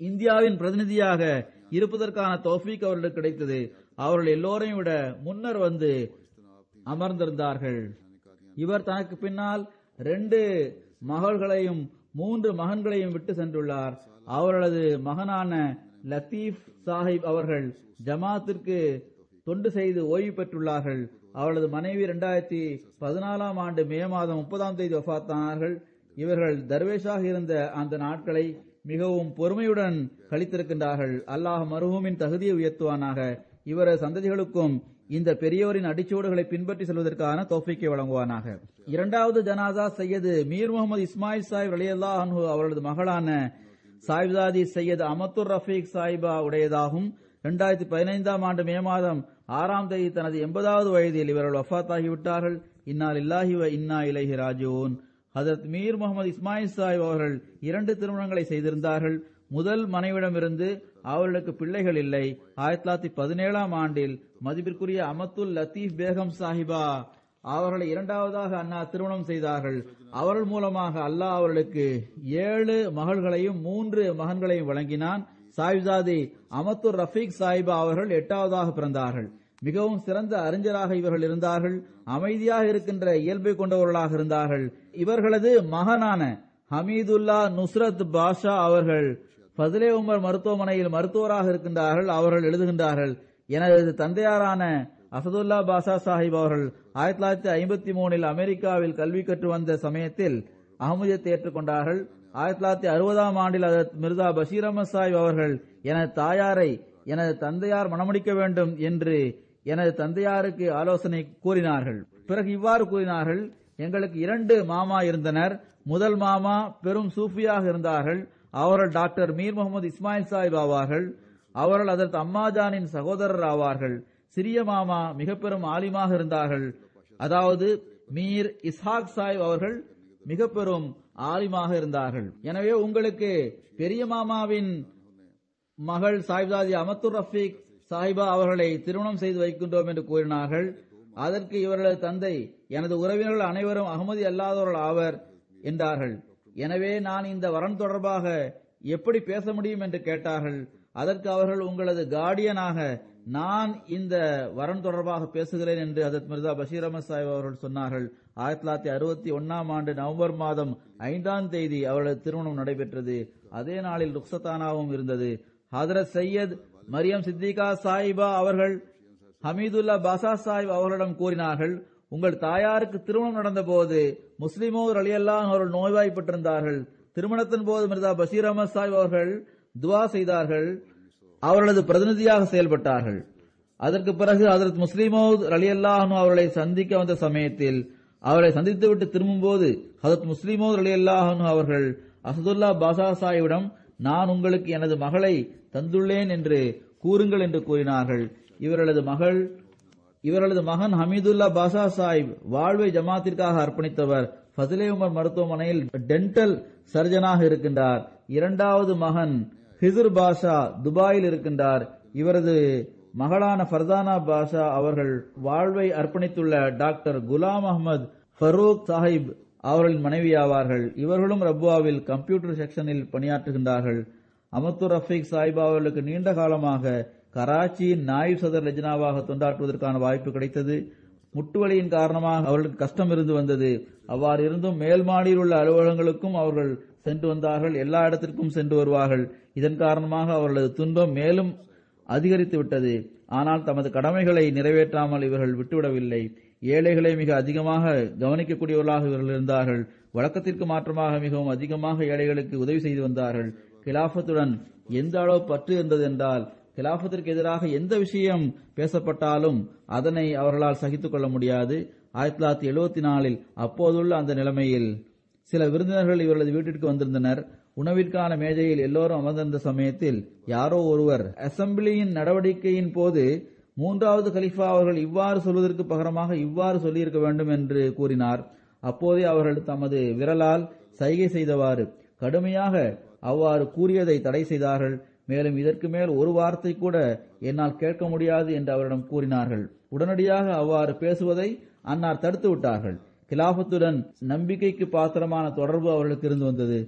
இந்தியாவின் பிரதிநிதியாக இருப்பதற்கான தௌஃபீக் அவர்களுக்கு கிடைத்தது அவர்கள் எல்லோரையும் விட முன்னர் வந்து அமர்ந்திருந்தார்கள் இவர் தனக்கு பின்னால் ரெண்டு மகள்களையும் மூன்று மகன்களையும் விட்டு சென்றுள்ளார் அவர்களது மகனான லத்தீப் சாஹிப் அவர்கள் ஜமாத்திற்கு தொண்டு செய்து ஓய்வு பெற்றுள்ளார்கள் அவரது மனைவி இரண்டாயிரத்தி பதினாலாம் ஆண்டு மே மாதம் முப்பதாம் தேதி வஃத்தானார்கள் இவர்கள் தர்வேஷாக இருந்த அந்த நாட்களை மிகவும் பொறுமையுடன் கழித்திருக்கின்றார்கள் அல்லாஹ் மருஹூமின் தகுதியை உயர்த்துவானாக இவரது சந்ததிகளுக்கும் இந்த பெரியோரின் அடிச்சுவடுகளை பின்பற்றி செல்வதற்கான தோஃபிக்கை வழங்குவானாக இரண்டாவது ஜனாதா சையது மீர் முகமது இஸ்மாயில் சாஹிப் அலியல்லா அன்ஹு அவரது மகளான சாஹிப்தாதி சையது அமத்துர் ரஃபீக் சாஹிபா உடையதாகும் இரண்டாயிரத்தி பதினைந்தாம் ஆண்டு மே மாதம் ஆறாம் தேதி தனது எண்பதாவது வயதில் இவர்கள் வஃத்தாகிவிட்டார்கள் இன்னால் இல்லாஹி வ இன்னா இலைஹி ராஜிஊன் ஹதரத் மீர் முகமது இஸ்மாயில் சாஹிப் அவர்கள் இரண்டு திருமணங்களை செய்திருந்தார்கள் முதல் மனைவிடமிருந்து அவர்களுக்கு பிள்ளைகள் இல்லை ஆயிரத்தி தொள்ளாயிரத்தி பதினேழாம் ஆண்டில் மதிப்பிற்குரிய அமத்துல் லத்தீப் பேகம் சாஹிபா அவர்களை இரண்டாவதாக அண்ணா திருமணம் செய்தார்கள் அவர்கள் மூலமாக அல்லாஹ் அவர்களுக்கு ஏழு மகள்களையும் மூன்று மகன்களையும் வழங்கினான் சாஹிப்சாதி அமத்துர் ரஃபீக் சாஹிபா அவர்கள் எட்டாவதாக பிறந்தார்கள் மிகவும் சிறந்த அறிஞராக இவர்கள் இருந்தார்கள் அமைதியாக இருக்கின்ற இயல்பை கொண்டவர்களாக இருந்தார்கள் இவர்களது மகனான ஹமீதுல்லா நுஸ்ரத் பாஷா அவர்கள் ஃபதிலே உமர் மருத்துவமனையில் மருத்துவராக இருக்கின்றார்கள் அவர்கள் எழுதுகின்றார்கள் எனது தந்தையாரான அசதுல்லா பாஷா சாஹிப் அவர்கள் ஆயிரத்தி தொள்ளாயிரத்தி ஐம்பத்தி மூணில் அமெரிக்காவில் கல்வி கற்று வந்த சமயத்தில் அகமதியத்தை ஏற்றுக்கொண்டார்கள் ஆயிரத்தி தொள்ளாயிரத்தி அறுபதாம் ஆண்டில் அதத் மிர்சா பஷீர் அஹமத் சாஹிப் அவர்கள் எனது தாயாரை எனது தந்தையார் மணமுடிக்க வேண்டும் என்று எனது தந்தையாருக்கு ஆலோசனை கூறினார்கள் பிறகு இவ்வாறு கூறினார்கள் எங்களுக்கு இரண்டு மாமா இருந்தனர் முதல் மாமா பெரும் சூஃபியாக இருந்தார்கள் அவர்கள் டாக்டர் மீர் முகமது இஸ்மாயில் சாஹிப் ஆவார்கள் அவர்கள் அதற்கு அம்மாஜானின் சகோதரர் ஆவார்கள் சிறிய மாமா மிக பெரும் ஆலிமாக இருந்தார்கள் அதாவது மீர் இஸ்ஹாக் சாஹிப் அவர்கள் மிக பெரும் ஆலிமாக இருந்தார்கள் எனவே உங்களுக்கு பெரிய மாமாவின் மகள் சாஹிப்தாதி அமத்துர் ரஃபீக் சாஹிபா அவர்களை திருமணம் செய்து வைக்கின்றோம் என்று கூறினார்கள் அதற்கு இவர்களது தந்தை எனது உறவினர்கள் அனைவரும் அகமதி அல்லாதவர்கள் ஆவர் என்றார்கள் எனவே நான் இந்த வரன் தொடர்பாக எப்படி பேச முடியும் என்று கேட்டார்கள் அதற்கு அவர்கள் உங்களது கார்டியனாக நான் இந்த வரன் தொடர்பாக பேசுகிறேன் என்று அதத் மிர்சா பஷீர் அஹமத் சாஹிப் அவர்கள் சொன்னார்கள் ஆயிரத்தி தொள்ளாயிரத்தி அறுபத்தி ஒன்னாம் ஆண்டு நவம்பர் மாதம் ஐந்தாம் தேதி அவர்களது திருமணம் நடைபெற்றது அதே நாளில் ருக்சத்தானாவும் இருந்தது ஹதரத் சையத் மரியம் சித்திகா சாஹிபா அவர்கள் ஹமீதுல்லா பாசா சாஹிப் அவர்களிடம் கூறினார்கள் உங்கள் தாயாருக்கு திருமணம் நடந்தபோது முஸ்லிமோ அலியல்லாம் அவர்கள் நோய்வாய்ப்பட்டிருந்தார்கள் திருமணத்தின் போது மிர்சா பஷீர் அஹமத் சாஹிப் அவர்கள் துவா செய்தார்கள் அவர்களது பிரதிநிதியாக செயல்பட்டார்கள் அதற்கு பிறகு ஹதரத் முஸ்லிமோத் அலி அல்லாஹனு அவர்களை சந்திக்க வந்த சமயத்தில் அவரை சந்தித்துவிட்டு திரும்பும்போது ஹதரத் முஸ்லிமோத் அலி அல்லாஹனு அவர்கள் அசதுல்லா பாசா சாஹிவிடம் நான் உங்களுக்கு எனது மகளை தந்துள்ளேன் என்று கூறுங்கள் என்று கூறினார்கள் இவர்களது மகள் இவர்களது மகன் ஹமீதுல்லா பாஷா சாஹிப் வாழ்வை ஜமாத்திற்காக அர்ப்பணித்தவர் ஃபசிலே உமர் மருத்துவமனையில் டென்டல் சர்ஜனாக இருக்கின்றார் இரண்டாவது மகன் ஹிசுர் பாஷா துபாயில் இருக்கின்றார் இவரது மகளான ஃபர்தானா பாஷா அவர்கள் வாழ்வை அர்ப்பணித்துள்ள டாக்டர் குலாம் அகமது ஃபரூக் சாஹிப் அவர்களின் மனைவி ஆவார்கள் இவர்களும் ரப்வாவில் கம்ப்யூட்டர் செக்ஷனில் பணியாற்றுகின்றார்கள் அமத்துர் ரஃபீக் சாஹிப் அவர்களுக்கு நீண்ட காலமாக கராச்சியின் நாயிப் சதர் லெஜ்னாவாக தொண்டாற்றுவதற்கான வாய்ப்பு கிடைத்தது முட்டுவலியின் காரணமாக அவர்களுக்கு கஷ்டம் இருந்து வந்தது அவ்வாறு இருந்தும் மேல் மாடியில் உள்ள அலுவலகங்களுக்கும் அவர்கள் சென்று வந்தார்கள் எல்லா இடத்திற்கும் சென்று வருவார்கள் இதன் காரணமாக அவர்களது துன்பம் மேலும் அதிகரித்து விட்டது ஆனால் தமது கடமைகளை நிறைவேற்றாமல் இவர்கள் விட்டுவிடவில்லை ஏழைகளை மிக அதிகமாக கவனிக்கக்கூடியவர்களாக இவர்கள் இருந்தார்கள் வழக்கத்திற்கு மாற்றமாக மிகவும் அதிகமாக ஏழைகளுக்கு உதவி செய்து வந்தார்கள் கிலாபத்துடன் எந்த அளவு பற்று இருந்தது என்றால் கிலாபத்திற்கு எதிராக எந்த விஷயம் பேசப்பட்டாலும் அதனை அவர்களால் சகித்துக் கொள்ள முடியாது ஆயிரத்தி தொள்ளாயிரத்தி எழுபத்தி நாலில் அப்போதுள்ள அந்த நிலைமையில் சில விருந்தினர்கள் இவர்களது வீட்டிற்கு வந்திருந்தனர் உணவிற்கான மேஜையில் எல்லோரும் அமர்ந்திருந்த சமயத்தில் யாரோ ஒருவர் அசம்பிளியின் நடவடிக்கையின் போது மூன்றாவது கலிஃபா அவர்கள் இவ்வாறு சொல்வதற்கு பகரமாக இவ்வாறு சொல்லியிருக்க வேண்டும் என்று கூறினார் அப்போதே அவர்கள் தமது விரலால் சைகை செய்தவாறு கடுமையாக அவ்வாறு கூறியதை தடை செய்தார்கள் மேலும் இதற்கு மேல் ஒரு வார்த்தை கூட என்னால் கேட்க முடியாது என்று அவரிடம் கூறினார்கள் உடனடியாக அவ்வாறு பேசுவதை அன்னார் தடுத்து விட்டார்கள் கிலாபத்துடன் நம்பிக்கைக்கு பாத்திரமான தொடர்பு அவர்களுக்கு இருந்து வந்தது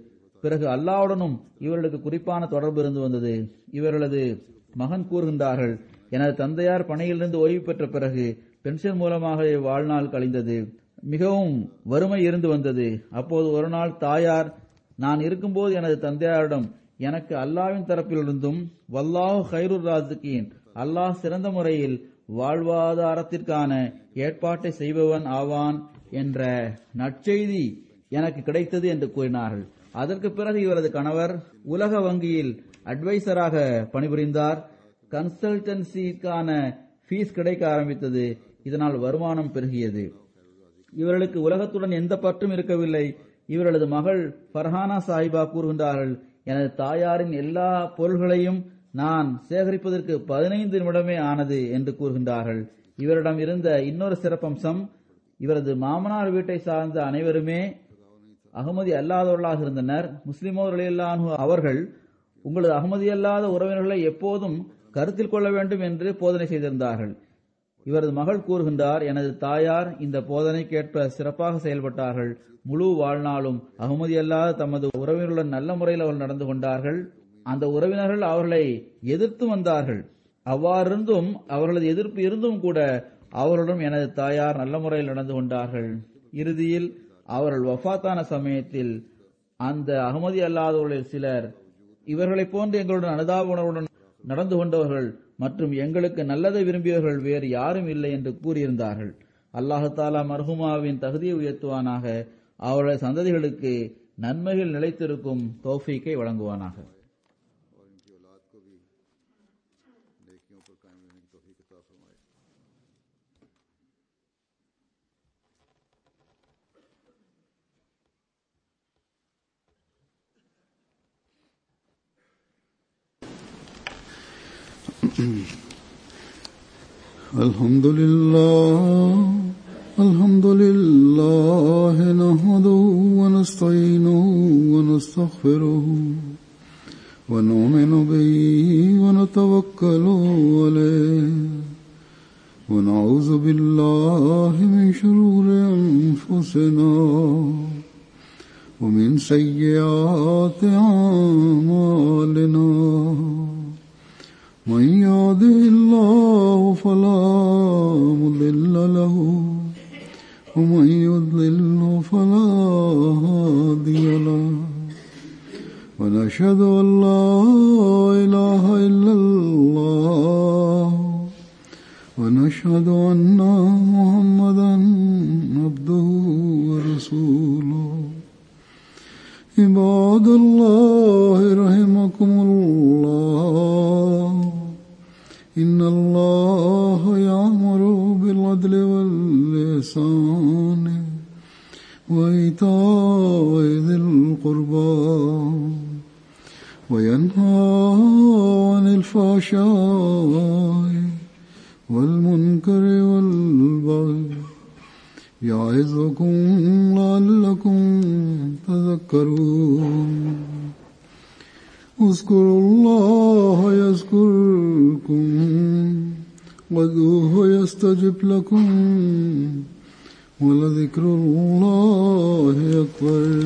பிறகு அல்லாவுடனும் இவர்களுக்கு குறிப்பான தொடர்பு இருந்து வந்தது இவர்களது மகன் கூறுகின்றார்கள் எனது தந்தையார் பணியிலிருந்து ஓய்வு பெற்ற பிறகு பென்ஷன் மூலமாக வாழ்நாள் கழிந்தது மிகவும் வறுமை இருந்து வந்தது அப்போது ஒரு நாள் தாயார் நான் இருக்கும்போது எனது தந்தையாரிடம் எனக்கு அல்லாவின் தரப்பிலிருந்தும் வல்லாஹு ஹைருர் ராசுக்கீன் அல்லாஹ் சிறந்த முறையில் வாழ்வாதாரத்திற்கான ஏற்பாட்டை செய்பவன் ஆவான் என்ற நற்செய்தி எனக்கு கிடைத்தது என்று கூறினார்கள் அதற்கு பிறகு இவரது கணவர் உலக வங்கியில் அட்வைசராக பணிபுரிந்தார் கன்சல்டன்சிக்கான ஃபீஸ் கிடைக்க ஆரம்பித்தது இதனால் வருமானம் பெருகியது இவர்களுக்கு உலகத்துடன் எந்த பற்றும் இருக்கவில்லை இவர்களது மகள் ஃபர்ஹானா சாஹிபா கூறுகின்றார்கள் எனது தாயாரின் எல்லா பொருள்களையும் நான் சேகரிப்பதற்கு பதினைந்து நிமிடமே ஆனது என்று கூறுகின்றார்கள் இவரிடம் இருந்த இன்னொரு சிறப்பம்சம் இவரது மாமனார் வீட்டை சார்ந்த அனைவருமே அகமதி அல்லாதவர்களாக இருந்தனர் முஸ்லிமோர்களான அவர்கள் உங்களது அகமதி அல்லாத உறவினர்களை எப்போதும் கருத்தில் கொள்ள வேண்டும் என்று போதனை செய்திருந்தார்கள் இவரது மகள் கூறுகின்றார் எனது தாயார் இந்த போதனைக்கேற்ப சிறப்பாக செயல்பட்டார்கள் முழு வாழ்நாளும் அகமதி அல்லாத தமது உறவினர்களுடன் நல்ல முறையில் அவர்கள் நடந்து கொண்டார்கள் அந்த உறவினர்கள் அவர்களை எதிர்த்து வந்தார்கள் அவ்வாறிருந்தும் அவர்களது எதிர்ப்பு இருந்தும் கூட அவர்களுடன் எனது தாயார் நல்ல முறையில் நடந்து கொண்டார்கள் இறுதியில் அவர்கள் வஃபாத்தான சமயத்தில் அந்த அகமதி அல்லாதவர்களில் சிலர் இவர்களைப் போன்று எங்களுடன் அனுதாப உணர்வுடன் நடந்து கொண்டவர்கள் மற்றும் எங்களுக்கு நல்லதை விரும்பியவர்கள் வேறு யாரும் இல்லை என்று கூறியிருந்தார்கள் அல்லாஹு தாலா மர்ஹுமாவின் தகுதியை உயர்த்துவானாக அவருடைய சந்ததிகளுக்கு நன்மைகள் நிலைத்திருக்கும் தோஃபீக்கை வழங்குவானாக और इनकी औलाद को भी नेकियों पर कायम रहने की तौफीक अता फरमाए الحمد لله الحمد لله نحمده ونستعينه ونستغفره ونؤمن به ونتوكل عليه ونعوذ بالله من شرور أنفسنا ومن سيئات أعمالنا من يهده الله فلا مضل له ومن يضلل فلا هادي له ونشهد أن لا إله إلا الله ونشهد أن محمدا عبده ورسوله عباد الله رحمكم الله إن الله يأمر بالعدل واللسان وإيتاء ذي القربى وينهى عن الفحشاء والمنكر والبغي يعظكم لعلكم تذكرون اذكروا الله يذكركم وادعوه يستجب لكم ولذكر الله أكبر